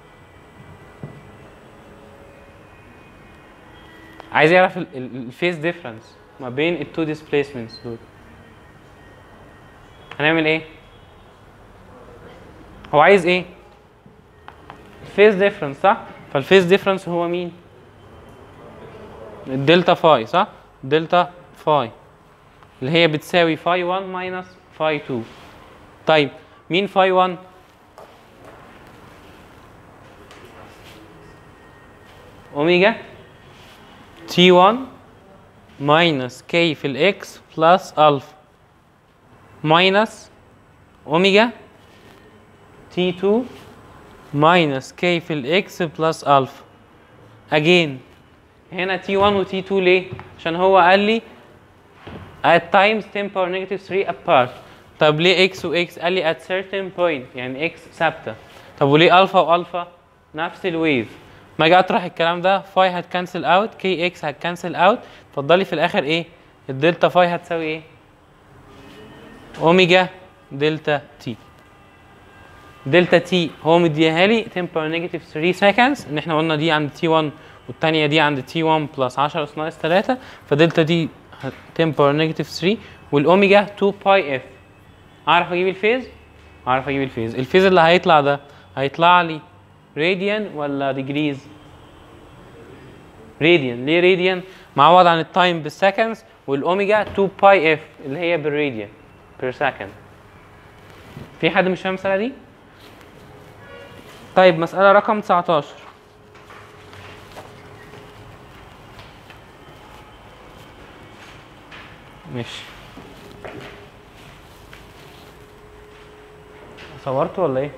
عايز يعرف الفيز ديفرنس ما بين التو ديسبيسمنتس دول هنعمل ايه هو عايز ايه الفيز ديفرنس صح فالفيز ديفرنس هو مين الدلتا فاي صح دلتا فاي اللي هي بتساوي فاي 1 ماينس فاي 2 طيب مين فاي 1 اوميجا تي 1 ماينس كي في الاكس بلس الفا ماينس اوميجا تي 2 minus k في الاكس بلس الفا again هنا t1 و t2 ليه؟ عشان هو قال لي at times 10 power negative 3 apart طب ليه x و x؟ قال لي at certain point يعني x ثابته طب وليه الفا والفا؟ نفس الويف ما اجي اطرح الكلام ده فاي هتكنسل اوت كي اكس هتكنسل اوت اتفضلي في الاخر ايه؟ الدلتا فاي هتساوي ايه؟ اوميجا دلتا تي دلتا تي هو مديها لي 10 باور نيجاتيف 3 سكندز ان احنا قلنا دي عند تي 1 والثانيه دي عند تي 1 بلس 10 اس ناقص 3 فدلتا دي 10 باور نيجاتيف 3 والاوميجا 2 باي اف اعرف اجيب الفيز اعرف اجيب الفيز الفيز اللي هيطلع ده هيطلع لي راديان ولا ديجريز راديان ليه راديان معوض عن التايم بالسكندز والاوميجا 2 باي اف اللي هي بالراديان بير سكند في حد مش فاهم المساله دي طيب مساله رقم 19 ماشي صورته ولا ايه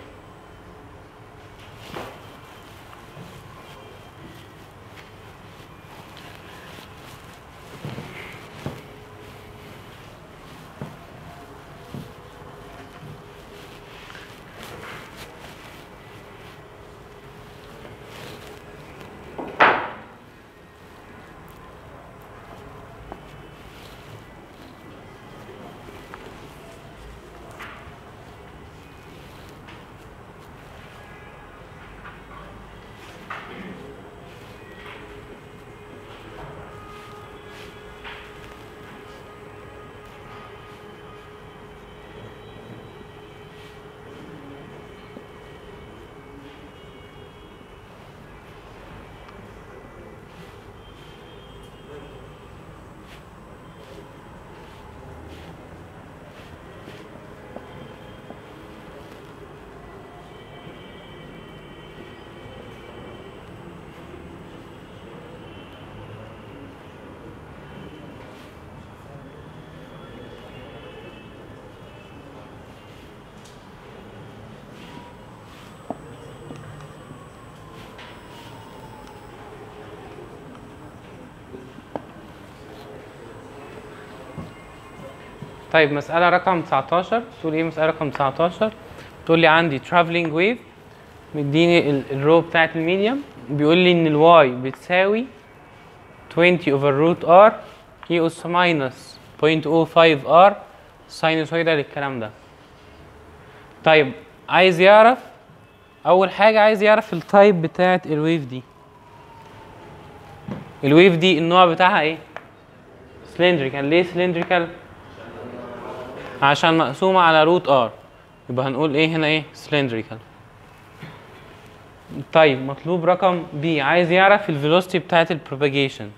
طيب مسألة رقم 19 تقول ايه مسألة رقم 19 تقول لي عندي traveling wave مديني ال- الرو بتاعت الميديم بيقول لي ان الواي بتساوي 20 over root r e اس minus 0.05 r ساينوسويدال الكلام ده طيب عايز يعرف اول حاجة عايز يعرف التايب بتاعت الويف دي الويف دي النوع بتاعها ايه سلندريكال ليه سلندريكال عشان مقسومة على روت ار يبقى هنقول ايه هنا ايه سلندريكال طيب مطلوب رقم بي عايز يعرف الفيلوسيتي بتاعت البروباجيشن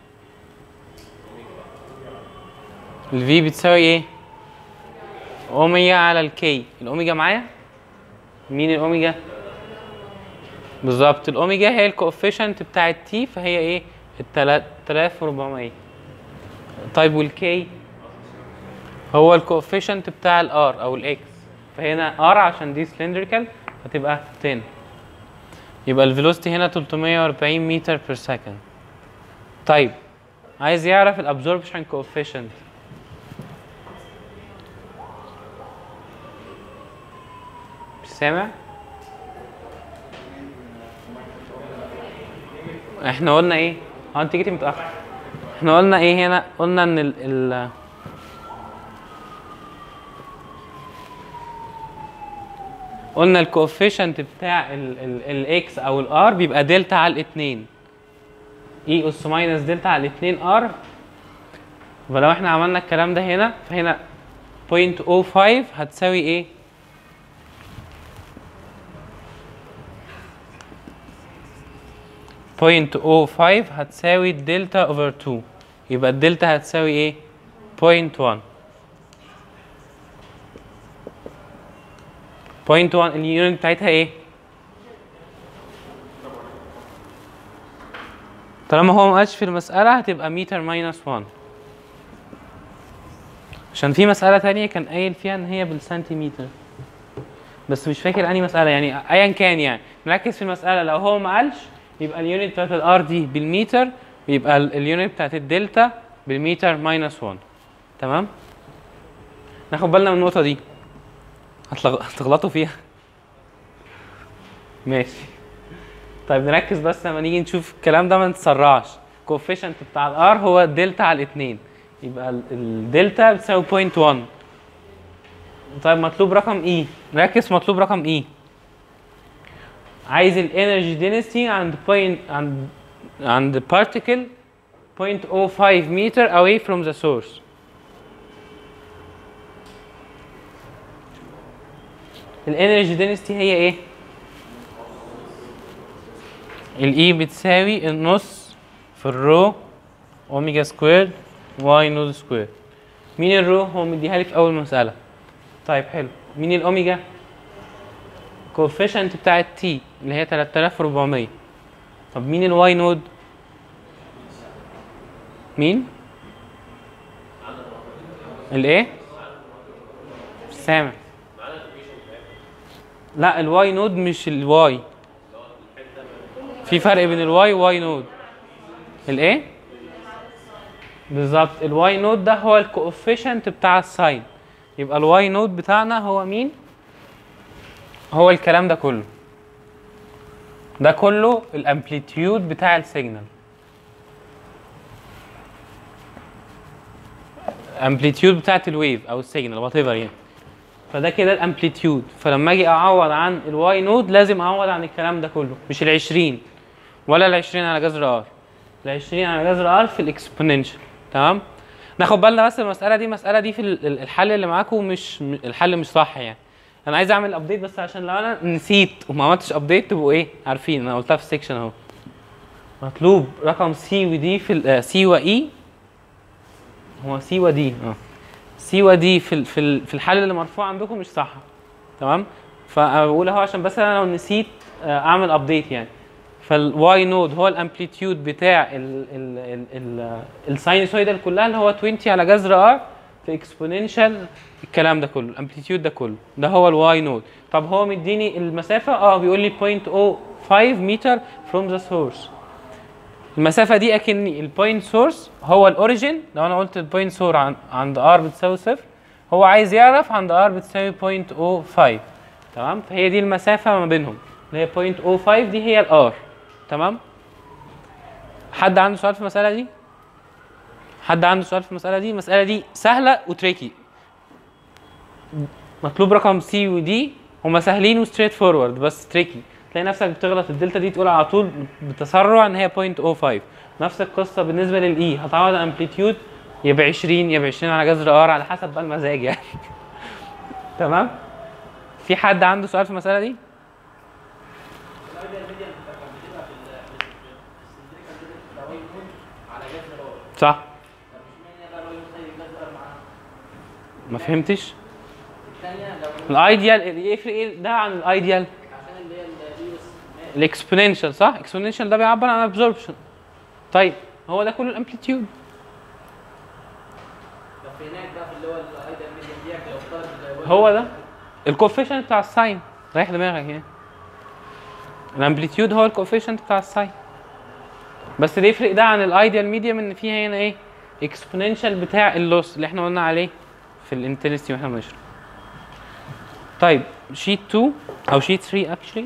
الفي بتساوي ايه اوميجا على الكي الاوميجا معايا مين الاوميجا بالظبط الاوميجا هي الكوفيشنت بتاعت تي فهي ايه ال 3400 طيب والكي هو الكوفيشنت بتاع الار او الاكس فهنا ار عشان دي سلندريكال هتبقى 10 يبقى الفيلوسيتي هنا 340 متر بير سكند طيب عايز يعرف الابزوربشن كوفيشنت مش سامع احنا قلنا ايه اه انت جيتي متاخر احنا قلنا ايه هنا قلنا ان ال, ال قلنا الكوفيشنت بتاع الاكس او الار بيبقى دلتا على الاتنين اي اس ماينس دلتا على الاتنين ار فلو احنا عملنا الكلام ده هنا فهنا 0.05 هتساوي ايه؟ بوينت او فايف هتساوي الدلتا اوفر 2 يبقى الدلتا هتساوي ايه؟ بوينت 1 بوينت 1 اليونت بتاعتها ايه؟ طالما هو ما قالش في المسألة هتبقى متر ماينس 1 عشان في مسألة تانية كان قايل فيها ان هي بالسنتيمتر بس مش فاكر انهي مسألة يعني ايا كان يعني نركز في المساله لو هو ما قالش يبقى اليونت بتاعت الار دي بالمتر ويبقى ال- اليونت بتاعت الدلتا بالمتر ماينس 1 تمام ناخد بالنا من النقطه دي هتلغ- هتغلطوا فيها ماشي طيب نركز بس لما نيجي نشوف الكلام ده ما نتسرعش الكوفيشنت بتاع الار هو الدلتا على الاثنين يبقى ال- الدلتا بتساوي 0.1 طيب مطلوب رقم اي نركز في مطلوب رقم اي عايز الانرجي دينستي عند بوينت عند عند particle 0.05 meter away from the source الانرجي دينستي هي ايه؟ الاي بتساوي النص في الرو اوميجا سكوير واي نود سكوير مين الرو هو مديها لي في اول مساله طيب حلو مين الاوميجا كوفيشنت بتاع التي اللي هي 3400 طب مين الواي نود مين الايه مش سامع لا الواي نود مش الواي في فرق بين الواي وواي نود الايه بالظبط الواي نود ده هو الكوفيشنت بتاع الساين يبقى الواي نود بتاعنا هو مين هو الكلام ده كله ده كله الامبليتيود بتاع السيجنال امبليتيود بتاعت الويف او السيجنال وات ايفر يعني فده كده الامبليتيود فلما اجي اعوض عن الواي نود لازم اعوض عن الكلام ده كله مش ال 20 ولا ال 20 على جذر ار ال 20 على جذر ار في الاكسبوننشال تمام ناخد بالنا بس المساله دي المساله دي في ال- ال- الحل اللي معاكم مش م- الحل مش صح يعني انا عايز اعمل ابديت بس عشان لو انا نسيت وما عملتش ابديت تبقوا ايه عارفين انا قلتها في السكشن اهو مطلوب رقم سي ودي في سي واي هو سي ودي اه سي ودي في ال- في ال- في الحل اللي مرفوع عندكم مش صح تمام فانا بقول اهو عشان بس انا لو نسيت آه، اعمل ابديت يعني فالواي نود هو الامبليتيود بتاع ال ال ال ال الساينوسويدال كلها اللي هو 20 على جذر ار في اكسبوننشال الكلام ده كله الامبليتيود ده كله ده هو الواي نود طب هو مديني المسافه اه بيقول لي 0.05 متر فروم ذا سورس المسافه دي اكني البوينت سورس هو الاوريجين لو انا قلت البوينت سور عن عند ار بتساوي صفر هو عايز يعرف عند ار بتساوي 0.05 تمام فهي دي المسافه ما بينهم اللي هي 0.05 دي هي الار تمام حد عنده سؤال في المساله دي حد عنده سؤال في المساله دي المساله دي سهله وتريكي مطلوب رقم سي ودي هما سهلين وستريت فورورد بس تريكي تلاقي نفسك بتغلط الدلتا دي تقول على طول بتسرع ان هي 0.05 نفس القصه بالنسبه للاي هتعوض الامبليتيود يا ب 20 يا ب 20 على جذر ار على حسب بقى المزاج يعني تمام في حد عنده سؤال في المساله دي صح ما فهمتش الايديال يفرق ايه ده عن الايديال الاكسبوننشال صح الاكسبوننشال ده بيعبر عن ابزوربشن طيب هو ده كله الامبليتيود هو ده الكوفيشنت بتاع الساين رايح دماغك يعني الامبليتيود هو الكوفيشنت بتاع الساين بس اللي يفرق ده عن الايديال ميديوم ان فيها هنا ايه اكسبوننشال بتاع اللوس اللي احنا قلنا عليه في الانتنسيتي واحنا بنشرح طيب شيت 2 او شيت 3 اكشلي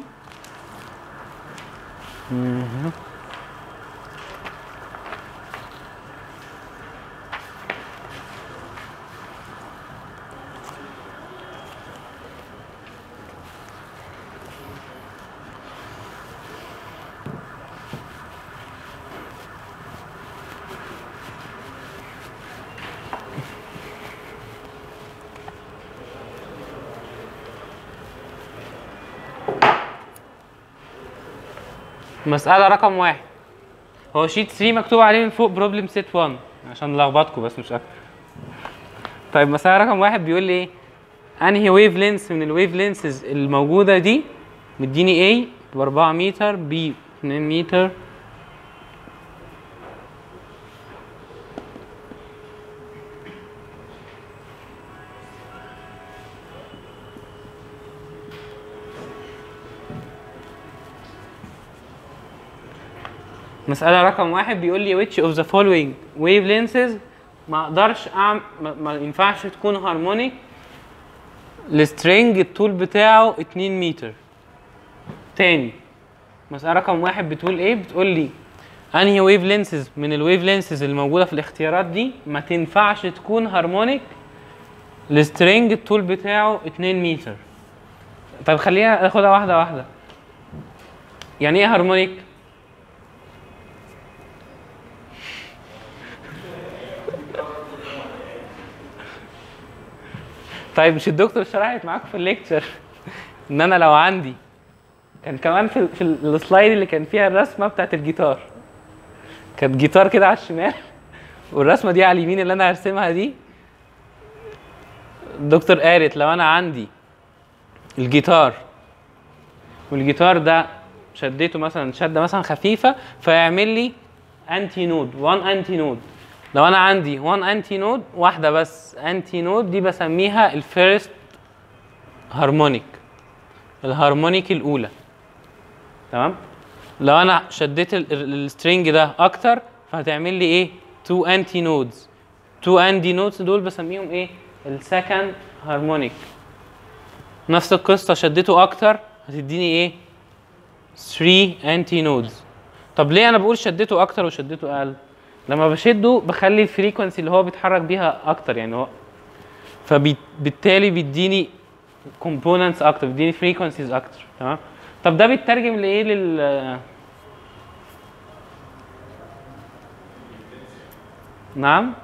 مسألة رقم واحد هو شيت 3 مكتوب عليه من فوق بروبلم سيت 1 عشان نلخبطكم بس مش اكتر طيب مسألة رقم واحد بيقول لي ايه انهي ويف لينس من الويف لينسز الموجودة دي مديني A ب 4 متر B 2 متر مسألة رقم واحد بيقول لي which of the following wavelengths ما اقدرش اعمل ما, ما ينفعش تكون هارمونيك السترينج الطول بتاعه 2 متر تاني مسألة رقم واحد بتقول ايه؟ بتقول لي انهي ويف لينسز من الويف لينسز الموجودة في الاختيارات دي ما تنفعش تكون هارمونيك السترينج الطول بتاعه 2 متر طب خلينا ناخدها واحدة واحدة يعني ايه هارمونيك؟ طيب مش الدكتور شرحت معاكم في الليكتشر ان انا لو عندي كان كمان في, في السلايد اللي كان فيها الرسمه بتاعت الجيتار كانت جيتار كده على الشمال والرسمه دي على اليمين اللي انا هرسمها دي الدكتور قالت لو انا عندي الجيتار والجيتار ده شديته مثلا شده مثلا خفيفه فيعمل لي انتي نود 1 انتي نود لو انا عندي 1 انتي نود واحده بس انتي نود دي بسميها الفيرست هارمونيك الهارمونيك الاولى تمام لو انا شديت السترينج ده اكتر فهتعمل لي ايه 2 انتي نودز 2 انتي نودز دول بسميهم ايه السكند هارمونيك نفس القصه شديته اكتر هتديني ايه 3 انتي نودز طب ليه انا بقول شديته اكتر وشديته اقل لما بشده بخلي الفريكونسي اللي هو بيتحرك بيها اكتر يعني هو فبالتالي بيديني كومبوننتس اكتر بيديني فريكونسيز اكتر تمام طب ده بيترجم لايه لل نعم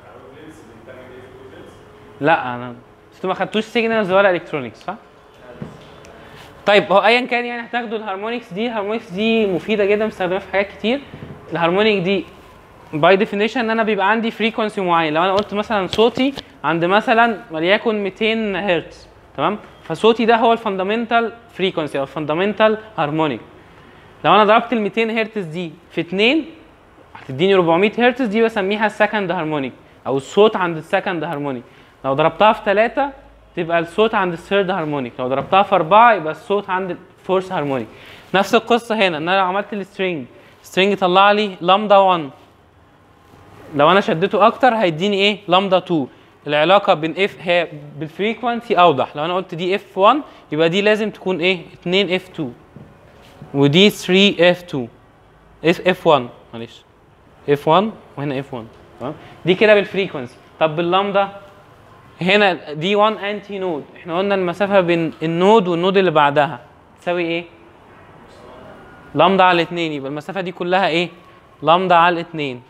لا انا بس انتوا ما خدتوش سيجنالز ولا الكترونكس صح طيب هو ايا كان يعني هتاخدوا الهارمونكس دي الهارمونكس دي مفيده جدا بستخدمها في حاجات كتير الهارمونيك دي باي ديفينيشن ان انا بيبقى عندي فريكونسي معين لو انا قلت مثلا صوتي عند مثلا وليكن 200 هرتز تمام فصوتي ده هو الفاندامنتال فريكونسي او الفاندامنتال هارمونيك لو انا ضربت ال 200 هرتز دي في 2 هتديني 400 هرتز دي بسميها السكند هارمونيك او الصوت عند السكند هارمونيك لو ضربتها في 3 تبقى الصوت عند الثيرد هارمونيك لو ضربتها في 4 يبقى الصوت عند الفورث هارمونيك نفس القصه هنا ان انا لو عملت السترينج سترينج طلع لي لامدا 1 لو انا شدته اكتر هيديني ايه لامدا 2 العلاقه بين اف هي بالفريكونسي اوضح لو انا قلت دي اف 1 يبقى دي لازم تكون ايه 2 اف 2 ودي 3 اف 2 اف اف 1 معلش اف 1 وهنا اف 1 تمام دي كده بالفريكونسي طب باللامدا هنا دي 1 انتي نود احنا قلنا المسافه بين النود والنود اللي بعدها تساوي ايه لامدا على 2 يبقى المسافه دي كلها ايه لامدا على 2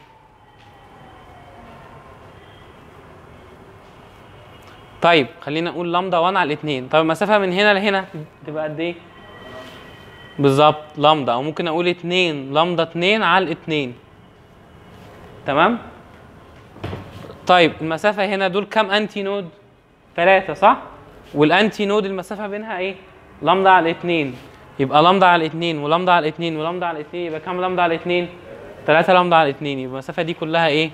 طيب خلينا نقول لامدا 1 على 2 طب المسافه من هنا لهنا تبقى قد ايه بالظبط لامدا او ممكن اقول 2 لامدا 2 على 2 تمام طيب المسافه هنا دول كام انتي نود 3 صح والانتي نود المسافه بينها ايه لامدا على 2 يبقى لامدا على 2 ولامدا على 2 ولامدا على 2 يبقى كام لامدا على 2 3 لامدا على 2 يبقى المسافه دي كلها ايه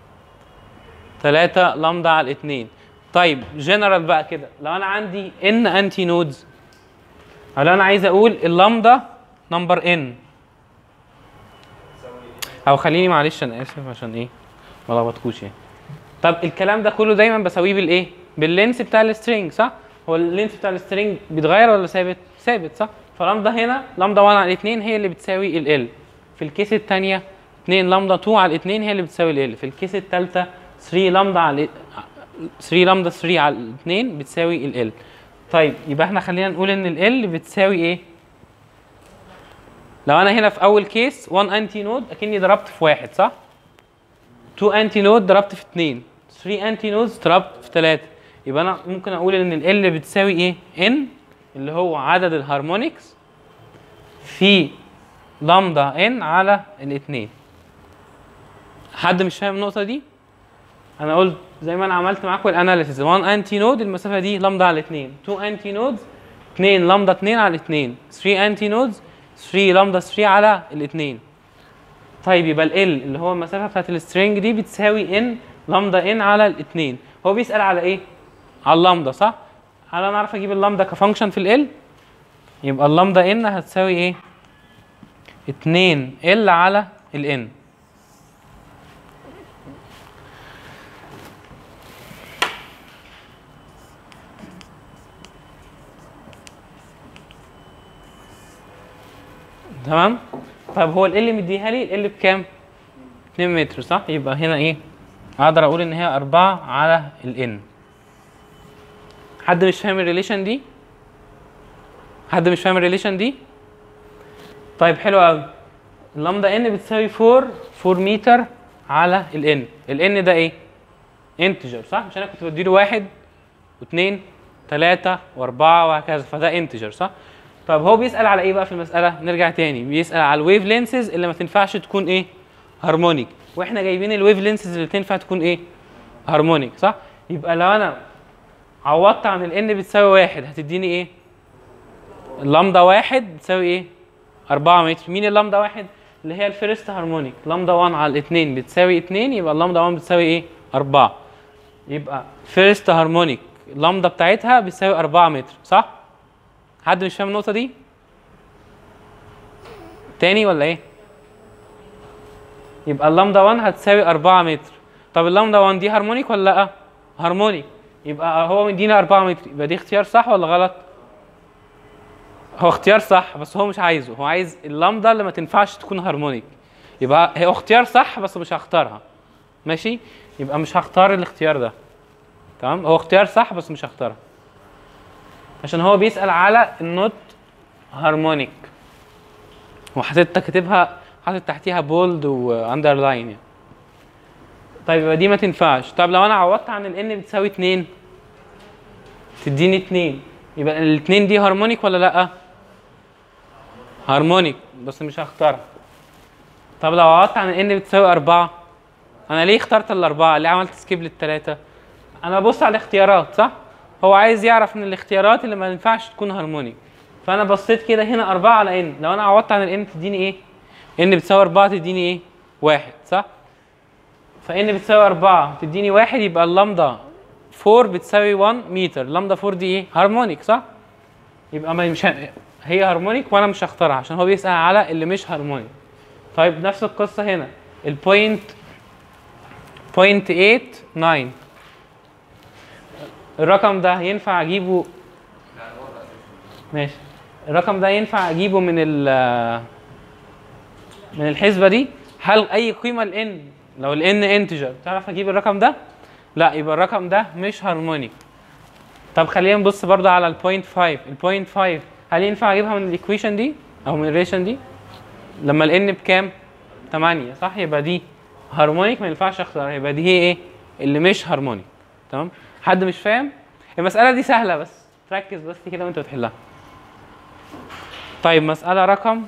3 لامدا على 2 طيب جنرال بقى كده لو انا عندي ان انتي نودز او لو انا عايز اقول اللامدا نمبر ان او خليني معلش انا اسف عشان ايه ما لخبطكوش يعني طب الكلام ده كله دايما بسويه بالايه باللينس بتاع السترينج صح هو اللينس بتاع السترينج بيتغير ولا ثابت ثابت صح فلامدا هنا لامدا 1 على 2 هي اللي بتساوي ال في الكيس الثانيه 2 لامدا 2 على 2 هي اللي بتساوي ال في الكيس الثالثه 3 لامدا على 3 لامدا 3 على 2 بتساوي ال ال طيب يبقى احنا خلينا نقول ان ال ال بتساوي ايه لو انا هنا في اول كيس 1 انتي نود اكني ضربت في واحد صح 2 انتي نود ضربت في 2 3 انتي نودز ضربت في 3 يبقى انا ممكن اقول ان ال ال بتساوي ايه ان اللي هو عدد الهارمونكس في لامدا ان على الاثنين حد مش فاهم النقطه دي انا قلت زي ما انا عملت معاكم الاناليسيس 1 انتي نود المسافه دي لامدا على 2 2 انتي نودز 2 لامدا 2 على 2 3 انتي نودز 3 لامدا 3 على الاثنين طيب يبقى ال اللي هو المسافه بتاعت السترينج دي بتساوي ان لامدا ان على الاثنين هو بيسال على ايه على اللامدا صح هل انا اعرف اجيب اللامدا كفانكشن في ال يبقى اللامدا ان هتساوي ايه 2 ال على ال n تمام طيب هو ال اللي مديها لي ال بكام 2 متر صح يبقى هنا ايه اقدر اقول ان هي 4 على ال n حد مش فاهم الريليشن دي حد مش فاهم الريليشن دي طيب حلو قوي اللامدا ان بتساوي 4 4 متر على ال n ال n ده ايه انتجر صح مش انا كنت بديله واحد واثنين ثلاثة وأربعة وهكذا فده انتجر صح؟ طب هو بيسأل على إيه بقى في المسألة؟ نرجع تاني بيسأل على الويف لينسز اللي ما تنفعش تكون إيه؟ هارمونيك وإحنا جايبين الويف لينسز اللي تنفع تكون إيه؟ هارمونيك صح؟ يبقى لو أنا عوضت عن ال n بتساوي واحد هتديني إيه؟ اللامدا واحد بتساوي إيه؟ 4 متر مين اللامدا واحد؟ اللي هي الفيرست هارمونيك لامدا 1 على الاثنين بتساوي 2 يبقى اللامدا 1 بتساوي إيه؟ 4 يبقى فيرست هارمونيك اللامدا بتاعتها بتساوي 4 متر صح؟ حد مش فاهم النقطة دي؟ تاني ولا ايه؟ يبقى اللامدا 1 هتساوي 4 متر طب اللامدا 1 دي هارمونيك ولا لا؟ هارمونيك يبقى هو مدينا 4 متر يبقى دي اختيار صح ولا غلط؟ هو اختيار صح بس هو مش عايزه هو عايز اللامدا اللي ما تنفعش تكون هارمونيك يبقى هي اختيار صح بس مش هختارها ماشي؟ يبقى مش هختار الاختيار ده تمام هو اختيار صح بس مش هختارها عشان هو بيسأل على النوت هارمونيك وحطيتها كاتبها حاطط تحتيها بولد واندرلاين يعني طيب يبقى دي ما تنفعش طب لو انا عوضت عن ال n بتساوي 2 تديني 2 يبقى ال 2 دي هارمونيك ولا لا هارمونيك بس مش هختارها طب لو عوضت عن ال n بتساوي 4 انا ليه اخترت الاربعه ليه عملت سكيب للثلاثه انا ببص على الاختيارات صح هو عايز يعرف من الاختيارات اللي ما ينفعش تكون هارمونيك فانا بصيت كده هنا 4 على ان لو انا عوضت عن الان تديني ايه ان بتساوي 4 تديني ايه واحد صح فان بتساوي 4 تديني واحد يبقى اللامدا 4 بتساوي 1 متر اللامدا 4 دي ايه هارمونيك صح يبقى ما مش ه- هي هارمونيك وانا مش هختارها عشان هو بيسأل على اللي مش هارمونيك طيب نفس القصه هنا البوينت بوينت 8 9 الرقم ده ينفع اجيبه ماشي الرقم ده ينفع اجيبه من ال من الحسبه دي هل اي قيمه لان لو الان انتجر تعرف اجيب الرقم ده لا يبقى الرقم ده مش هارمونيك طب خلينا نبص برضه على البوينت 5 البوينت 5 هل ينفع اجيبها من الايكويشن دي او من الريشن دي لما الان بكام 8 صح يبقى دي هارمونيك ما ينفعش اختارها يبقى دي هي ايه اللي مش هارمونيك تمام حد مش فاهم المساله دي سهله بس ركز بس كده وانت بتحلها طيب مساله رقم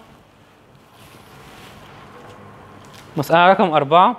مساله رقم أربعة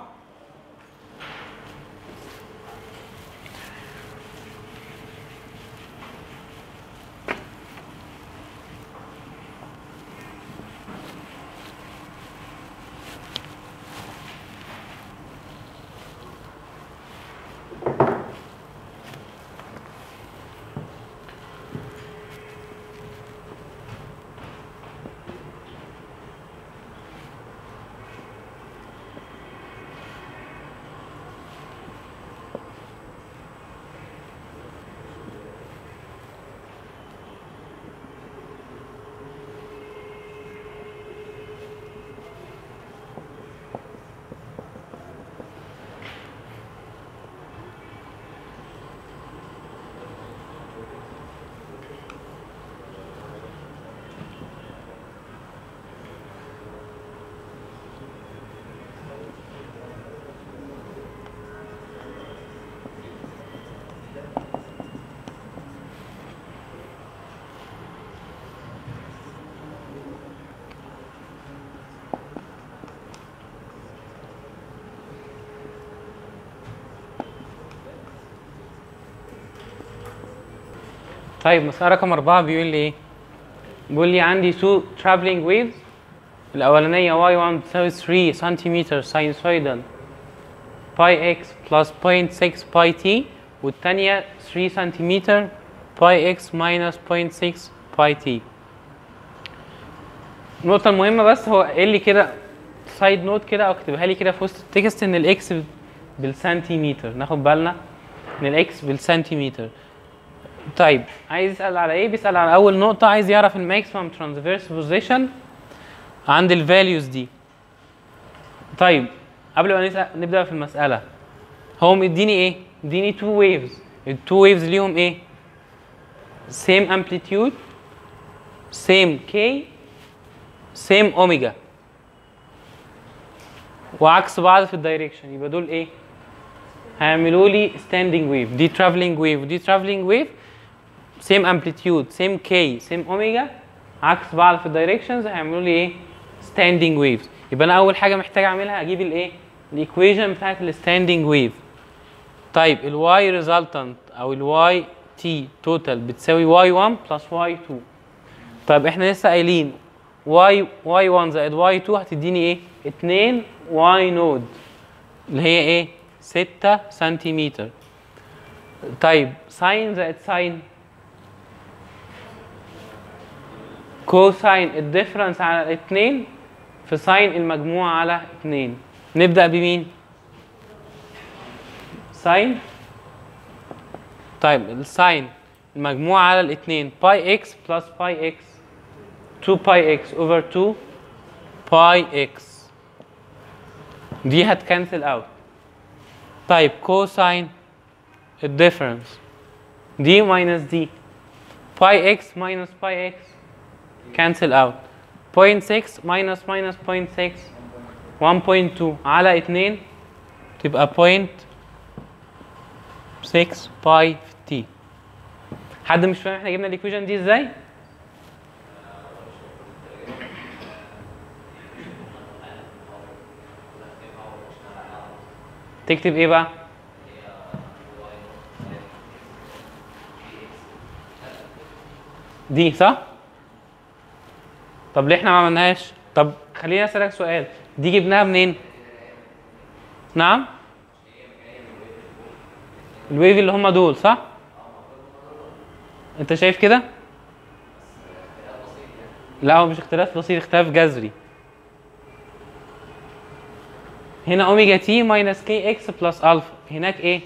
طيب مسألة رقم أربعة بيقول لي إيه؟ بيقول لي عندي two traveling waves الأولانية y1 بتساوي 3 سنتيمتر ساينسويدال باي x بلس 0.6 باي t والتانية 3 سنتيمتر باي x minus 0.6 باي t النقطة المهمة بس هو قال لي كده سايد نوت كده او اكتبها لي كده في وسط التكست ان الاكس بالسنتيمتر ناخد بالنا ان الاكس بالسنتيمتر طيب عايز يسال على ايه بيسال على اول نقطه عايز يعرف الماكسيمم ترانسفيرس بوزيشن عند الفاليوز دي طيب قبل ما نسأل نبدا في المساله هو مديني ايه مديني تو ويفز التو ويفز ليهم ايه same amplitude same k same اوميجا وعكس بعض في الدايركشن يبقى دول ايه هيعملوا لي standing wave دي traveling wave ودي traveling wave same amplitude same k same اوميجا عكس بعض في الدايركشنز هيعملوا لي ايه standing waves يبقى انا اول حاجه محتاج اعملها اجيب الايه الايكويشن بتاعت الستاندنج ويف طيب الواي ريزلتنت او الواي تي توتال بتساوي واي 1 بلس واي 2 طيب احنا لسه قايلين واي واي 1 زائد واي 2 هتديني ايه 2 واي نود اللي هي ايه 6 سنتيمتر طيب ساين زائد ساين كوساين الديفرنس على الاثنين في ساين المجموع على 2 نبدأ بمين؟ ساين طيب الساين المجموع على الاثنين باي اكس بلس باي اكس 2 باي اكس اوفر 2 باي اكس دي هتكنسل اوت طيب كوساين الديفرنس دي ماينس دي باي اكس ماينس باي اكس cancel out 0.6 minus minus 0.6 1.2 على 2 تبقى 0.6 باي في تي حد مش فاهم احنا جبنا الايكويشن دي ازاي؟ تكتب ايه بقى؟ دي صح؟ طب ليه احنا ما عملناهاش؟ طب خليني اسالك سؤال دي جبناها منين؟ نعم؟ الويف اللي هم دول صح؟ انت شايف كده؟ لا هو مش اختلاف بسيط اختلاف جذري هنا اوميجا تي ماينس كي اكس بلس الفا هناك ايه؟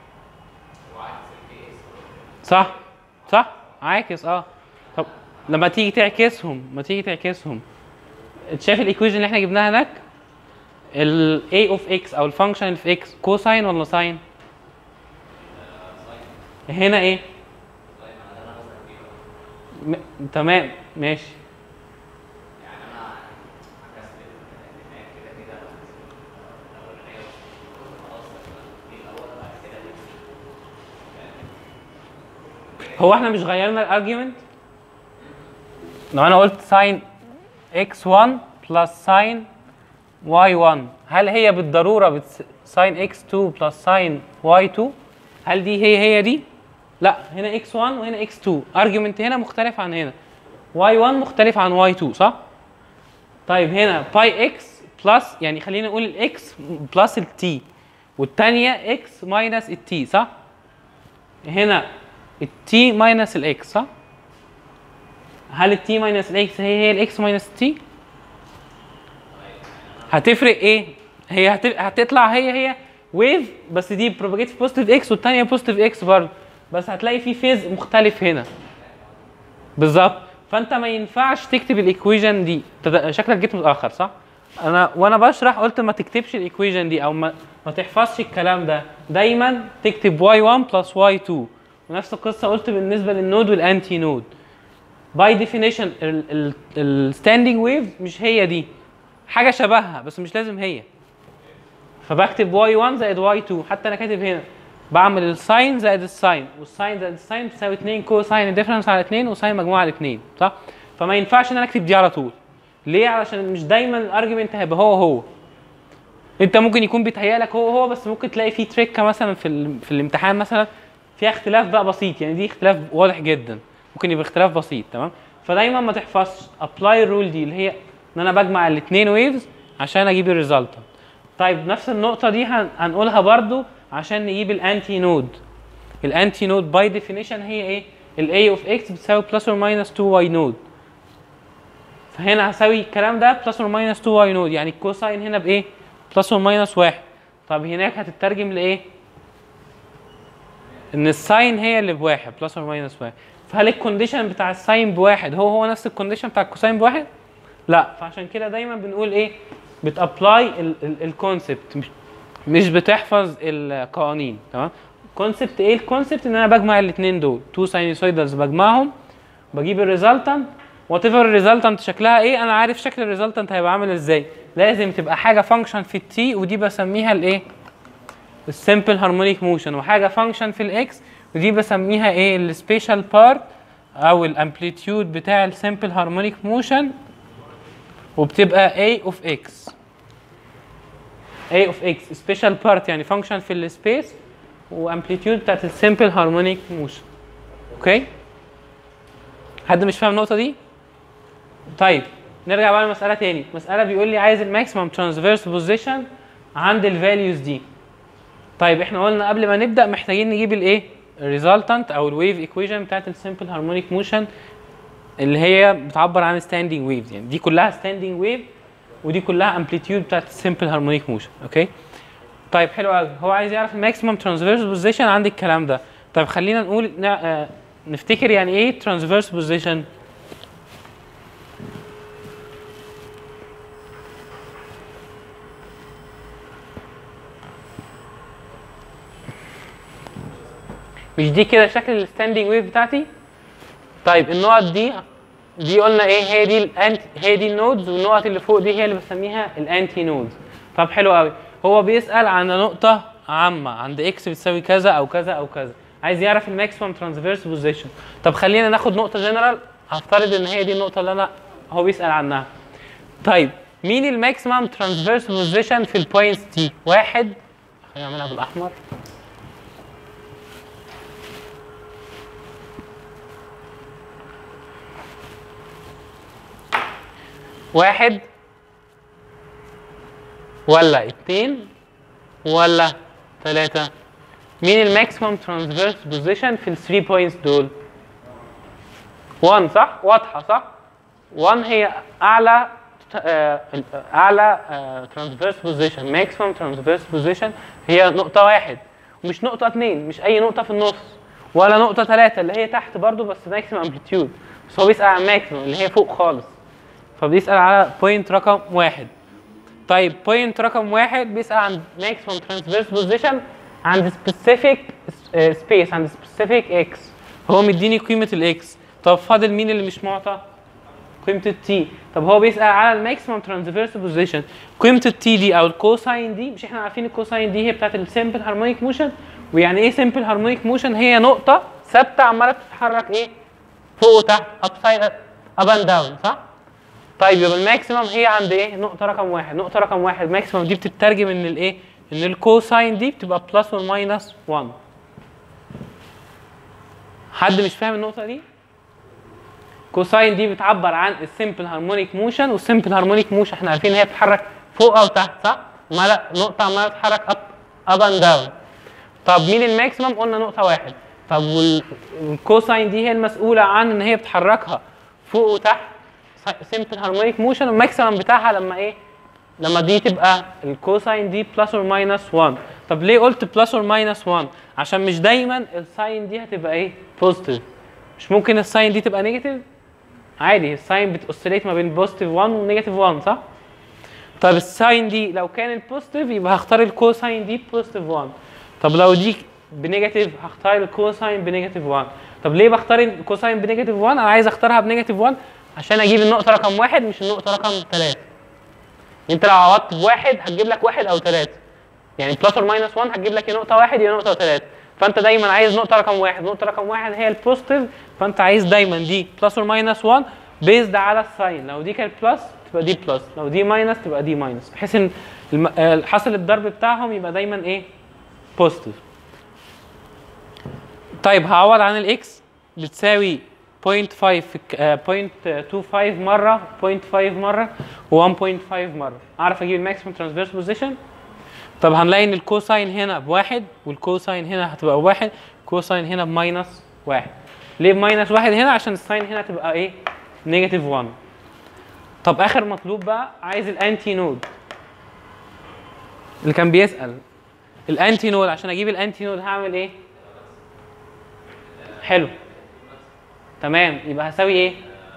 صح صح عاكس اه طب لما تيجي تعكسهم ما تيجي تعكسهم انت شايف الايكويشن اللي احنا جبناها هناك ال a of x او الفانكشن اللي في x كوساين ولا ساين هنا ايه م... تمام ماشي هو احنا مش غيرنا الارجيومنت لو انا قلت ساين x1 بلس ساين y1 هل هي بالضروره ساين x2 بلس ساين y2 هل دي هي هي دي لا هنا x1 وهنا x2 ارجيومنت هنا مختلف عن هنا y1 مختلف عن y2 صح طيب هنا باي x بلس يعني خلينا نقول الاكس بلس التي والثانيه x ماينس التي صح هنا التي ماينس الاكس صح هل التي ماينس الاكس هي هي الاكس ماينس التي هتفرق ايه هي هت... هتطلع هي هي ويف بس دي بروباجيت في بوزيتيف اكس والثانيه بوزيتيف اكس برضه بس هتلاقي في فيز مختلف هنا بالظبط فانت ما ينفعش تكتب الايكويشن دي تد- شكلك جيت متاخر صح انا وانا بشرح قلت ما تكتبش الايكويشن دي او ما, ما تحفظش الكلام ده دايما تكتب y1 بلس y2 ونفس القصه قلت بالنسبه للنود والانتي نود باي ديفينيشن الستاندنج ويف مش هي دي حاجه شبهها بس مش لازم هي فبكتب y1 زائد y2 حتى انا كاتب هنا بعمل الساين زائد الساين والساين زائد الساين بتساوي 2 كوساين الديفرنس على 2 وساين مجموعه على 2 صح فما ينفعش ان انا اكتب دي على طول ليه علشان مش دايما الارجيومنت هيبقى هو هو انت ممكن يكون بيتهيألك هو هو بس ممكن تلاقي فيه تريكه مثلا في ال- في الامتحان مثلا فيها اختلاف بقى بسيط يعني دي اختلاف واضح جدا ممكن يبقى اختلاف بسيط تمام فدايما ما تحفظش ابلاي الرول دي اللي هي ان انا بجمع الاثنين ويفز عشان اجيب الريزلت طيب نفس النقطه دي هن- هنقولها برضو عشان نجيب الانتي نود الانتي نود باي ديفينيشن هي ايه الاي اوف اكس بتساوي بلس اور ماينس 2 واي نود فهنا هساوي الكلام ده بلس اور ماينس 2 واي نود يعني الكوساين هنا بايه؟ بلس اور ماينس 1 طب هناك هتترجم لايه؟ ان الساين هي اللي بواحد بلس اور ماينس 1 فهل الكونديشن بتاع الساين بواحد هو هو نفس الكونديشن بتاع الكوساين بواحد؟ لا فعشان كده دايما بنقول ايه؟ بتابلاي الكونسبت مش مش بتحفظ القوانين تمام؟ كونسبت ايه الكونسبت ان انا بجمع الاثنين دول تو ساينوسويدالز بجمعهم بجيب الريزلتنت وات ايفر الريزلتنت شكلها ايه انا عارف شكل الريزلتنت هيبقى عامل ازاي لازم تبقى حاجه فانكشن في التي ودي بسميها الايه السمبل هارمونيك موشن وحاجه فانكشن في الاكس ودي بسميها ايه السبيشال بارت او الامبليتيود بتاع السمبل هارمونيك موشن وبتبقى a of x a of x سبيشال بارت يعني فانكشن في السبيس وامبليتيود بتاعت السمبل هارمونيك موشن اوكي حد مش فاهم النقطه دي طيب نرجع بقى لمساله تاني مساله بيقول لي عايز الماكسيمم ترانسفيرس بوزيشن عند الفاليوز دي طيب احنا قلنا قبل ما نبدا محتاجين نجيب الايه الريزلتنت او الويف ايكويشن بتاعت السمبل هارمونيك موشن اللي هي بتعبر عن ستاندينج ويفز يعني دي كلها ستاندينج ويف ودي كلها امبليتيود بتاعت السمبل هارمونيك موشن اوكي طيب حلو قوي هو عايز يعرف الماكسيمم ترانسفيرس بوزيشن عند الكلام ده طيب خلينا نقول نع- آه، نفتكر يعني ايه ترانسفيرس بوزيشن مش دي كده شكل الستاندينج ويف بتاعتي طيب النقط دي دي قلنا ايه هي دي الانت هي دي النودز والنقط اللي فوق دي هي اللي بسميها الانتي نودز طب حلو قوي هو بيسال عن نقطه عامه عند اكس بتساوي كذا او كذا او كذا عايز يعرف الماكسيمم ترانسفيرس بوزيشن طب خلينا ناخد نقطه جنرال هفترض ان هي دي النقطه اللي انا هو بيسال عنها طيب مين الماكسيمم ترانسفيرس بوزيشن في البوينتس دي واحد خلينا نعملها بالاحمر واحد ولا اتنين ولا تلاتة مين الماكسيمم ترانسفيرس بوزيشن في الثري بوينتس دول 1 صح واضحة صح 1 هي أعلى آه، أعلى ترانسفيرس بوزيشن ماكسيمم ترانسفيرس بوزيشن هي نقطة واحد ومش نقطة اتنين مش أي نقطة في النص ولا نقطة تلاتة اللي هي تحت برضو بس ماكسيمم امبليتيود بس هو بيسأل عن ماكسيمم اللي هي فوق خالص فبيسأل على بوينت رقم واحد طيب بوينت رقم واحد بيسأل عن maximum transverse position عند specific uh, space عند specific x هو مديني قيمة الاكس طب فاضل مين اللي مش معطى؟ قيمة التي طب هو بيسأل على الماكسيمم ترانسفيرس بوزيشن قيمة التي دي او الكوساين دي مش احنا عارفين الكوساين دي هي بتاعت السمبل هارمونيك موشن ويعني ايه سمبل هارمونيك موشن هي نقطة ثابتة عمالة بتتحرك ايه؟ فوق وتحت اب سايد اب اند داون صح؟ طيب يبقى الماكسيمم هي عند ايه؟ نقطة رقم واحد، نقطة رقم واحد ماكسيمم دي بتترجم ان الايه؟ ان الكوساين دي بتبقى بلس اور ماينس 1. حد مش فاهم النقطة دي؟ كوساين دي بتعبر عن السمبل هارمونيك موشن والسمبل هارمونيك موشن احنا عارفين ان هي بتتحرك فوق او تحت صح؟ عمالة نقطة عمالة تتحرك اب اب اند داون. طب مين الماكسيمم؟ قلنا نقطة واحد. طب والكوساين دي هي المسؤولة عن ان هي بتحركها فوق وتحت سمبل هارمونيك موشن الماكسيمم بتاعها لما ايه؟ لما دي تبقى الكوساين دي بلس اور ماينس 1 طب ليه قلت بلس اور ماينس 1 عشان مش دايما الساين دي هتبقى ايه بوزيتيف مش ممكن الساين دي تبقى نيجاتيف عادي الساين بتوسيليت ما بين بوزيتيف 1 ونيجاتيف 1 صح طب الساين دي لو كانت بوزيتيف يبقى هختار الكوساين دي بوزيتيف 1 طب لو دي بنيجاتيف هختار الكوساين بنيجاتيف 1 طب ليه بختار الكوساين بنيجاتيف 1 انا عايز اختارها بنيجاتيف 1 عشان اجيب النقطه رقم واحد مش النقطه رقم ثلاثة انت لو عوضت بواحد هتجيب لك واحد او ثلاثة يعني بلس اور ماينس 1 هتجيب لك يا نقطه واحد يا نقطه ثلاثة فانت دايما عايز نقطه رقم واحد نقطه رقم واحد هي البوزيتيف فانت عايز دايما دي بلس اور ماينس 1 بيزد على الساين لو دي كانت بلس تبقى دي بلس لو دي ماينس تبقى دي ماينس بحيث ان الم... آه، حاصل الضرب بتاعهم يبقى دايما ايه بوزيتيف طيب هعوض عن الاكس بتساوي 0.5 في ك- آه، 0.25 مره 0.5 مره و1.5 مره اعرف اجيب الماكسيمم ترانسفيرس بوزيشن طب هنلاقي ان الكوساين هنا بواحد والكوساين هنا هتبقى بواحد الكوساين هنا بماينس واحد ليه بماينس واحد هنا عشان الساين هنا تبقى ايه نيجاتيف 1 طب اخر مطلوب بقى عايز الانتي نود اللي كان بيسال الانتي نود عشان اجيب الانتي نود هعمل ايه حلو تمام يبقى هساوي ايه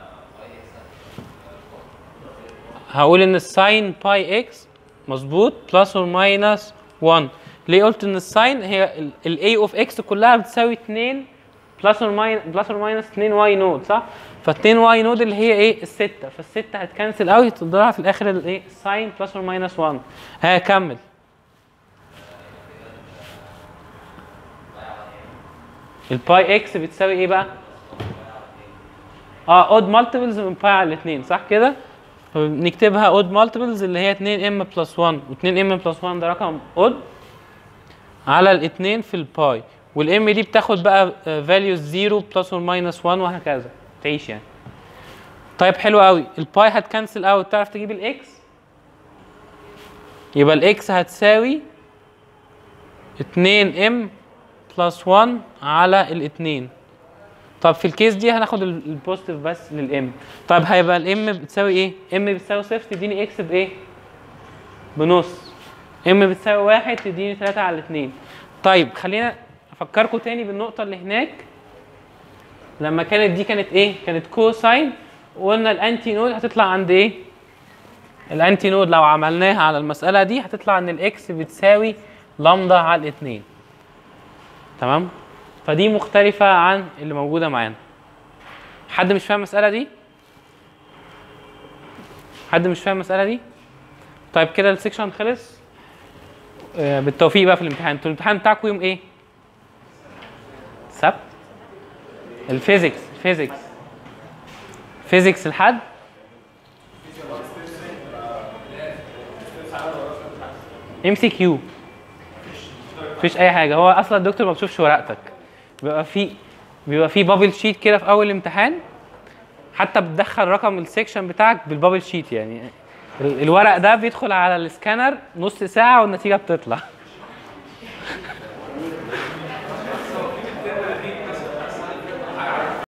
هقول ان الساين باي اكس مظبوط بلس اور ماينس 1 ليه قلت ان الساين هي الاي اوف اكس كلها بتساوي 2 بلس اور ماينس بلس اور ماينس 2 واي نود صح ف 2 واي نود اللي هي ايه الستة فالستة هتكنسل قوي تضربها في الاخر الايه الساين بلس اور ماينس 1 هكمل الباي اكس بتساوي ايه بقى اه اود مالتيبلز من باي على الاثنين صح كده نكتبها اود مالتيبلز اللي هي 2 ام بلس 1 و2 ام بلس 1 ده رقم اود على الاثنين في الباي والام دي بتاخد بقى فاليوز 0 بلس اور ماينس 1 وهكذا تعيش يعني طيب حلو قوي الباي هتكنسل اوت تعرف تجيب الاكس يبقى الاكس هتساوي 2 ام بلس 1 على الاثنين طب في الكيس دي هناخد ال- البوزيتيف بس للام طيب هيبقى الام بتساوي ايه ام بتساوي صفر تديني اكس بايه بنص ام بتساوي واحد تديني 3 على 2 طيب خلينا افكركم تاني بالنقطه اللي هناك لما كانت دي كانت ايه كانت كوساين وقلنا الانتي نود هتطلع عند ايه الانتي نود لو عملناها على المساله دي هتطلع ان الاكس بتساوي لامدا على الاثنين تمام فدي مختلفه عن اللي موجوده معانا حد مش فاهم المساله دي حد مش فاهم المساله دي طيب كده السكشن خلص آه، بالتوفيق بقى في الامتحان انتوا الامتحان بتاعكم يوم ايه سبت الفيزيكس فيزيكس فيزيكس الحد ام سي كيو مفيش اي حاجه هو اصلا الدكتور ما بيشوفش ورقتك بيبقى في بيبقى في بابل شيت كده في اول الامتحان حتى بتدخل رقم السكشن بتاعك بالبابل شيت يعني ال- الورق ده بيدخل على السكانر نص ساعه والنتيجه بتطلع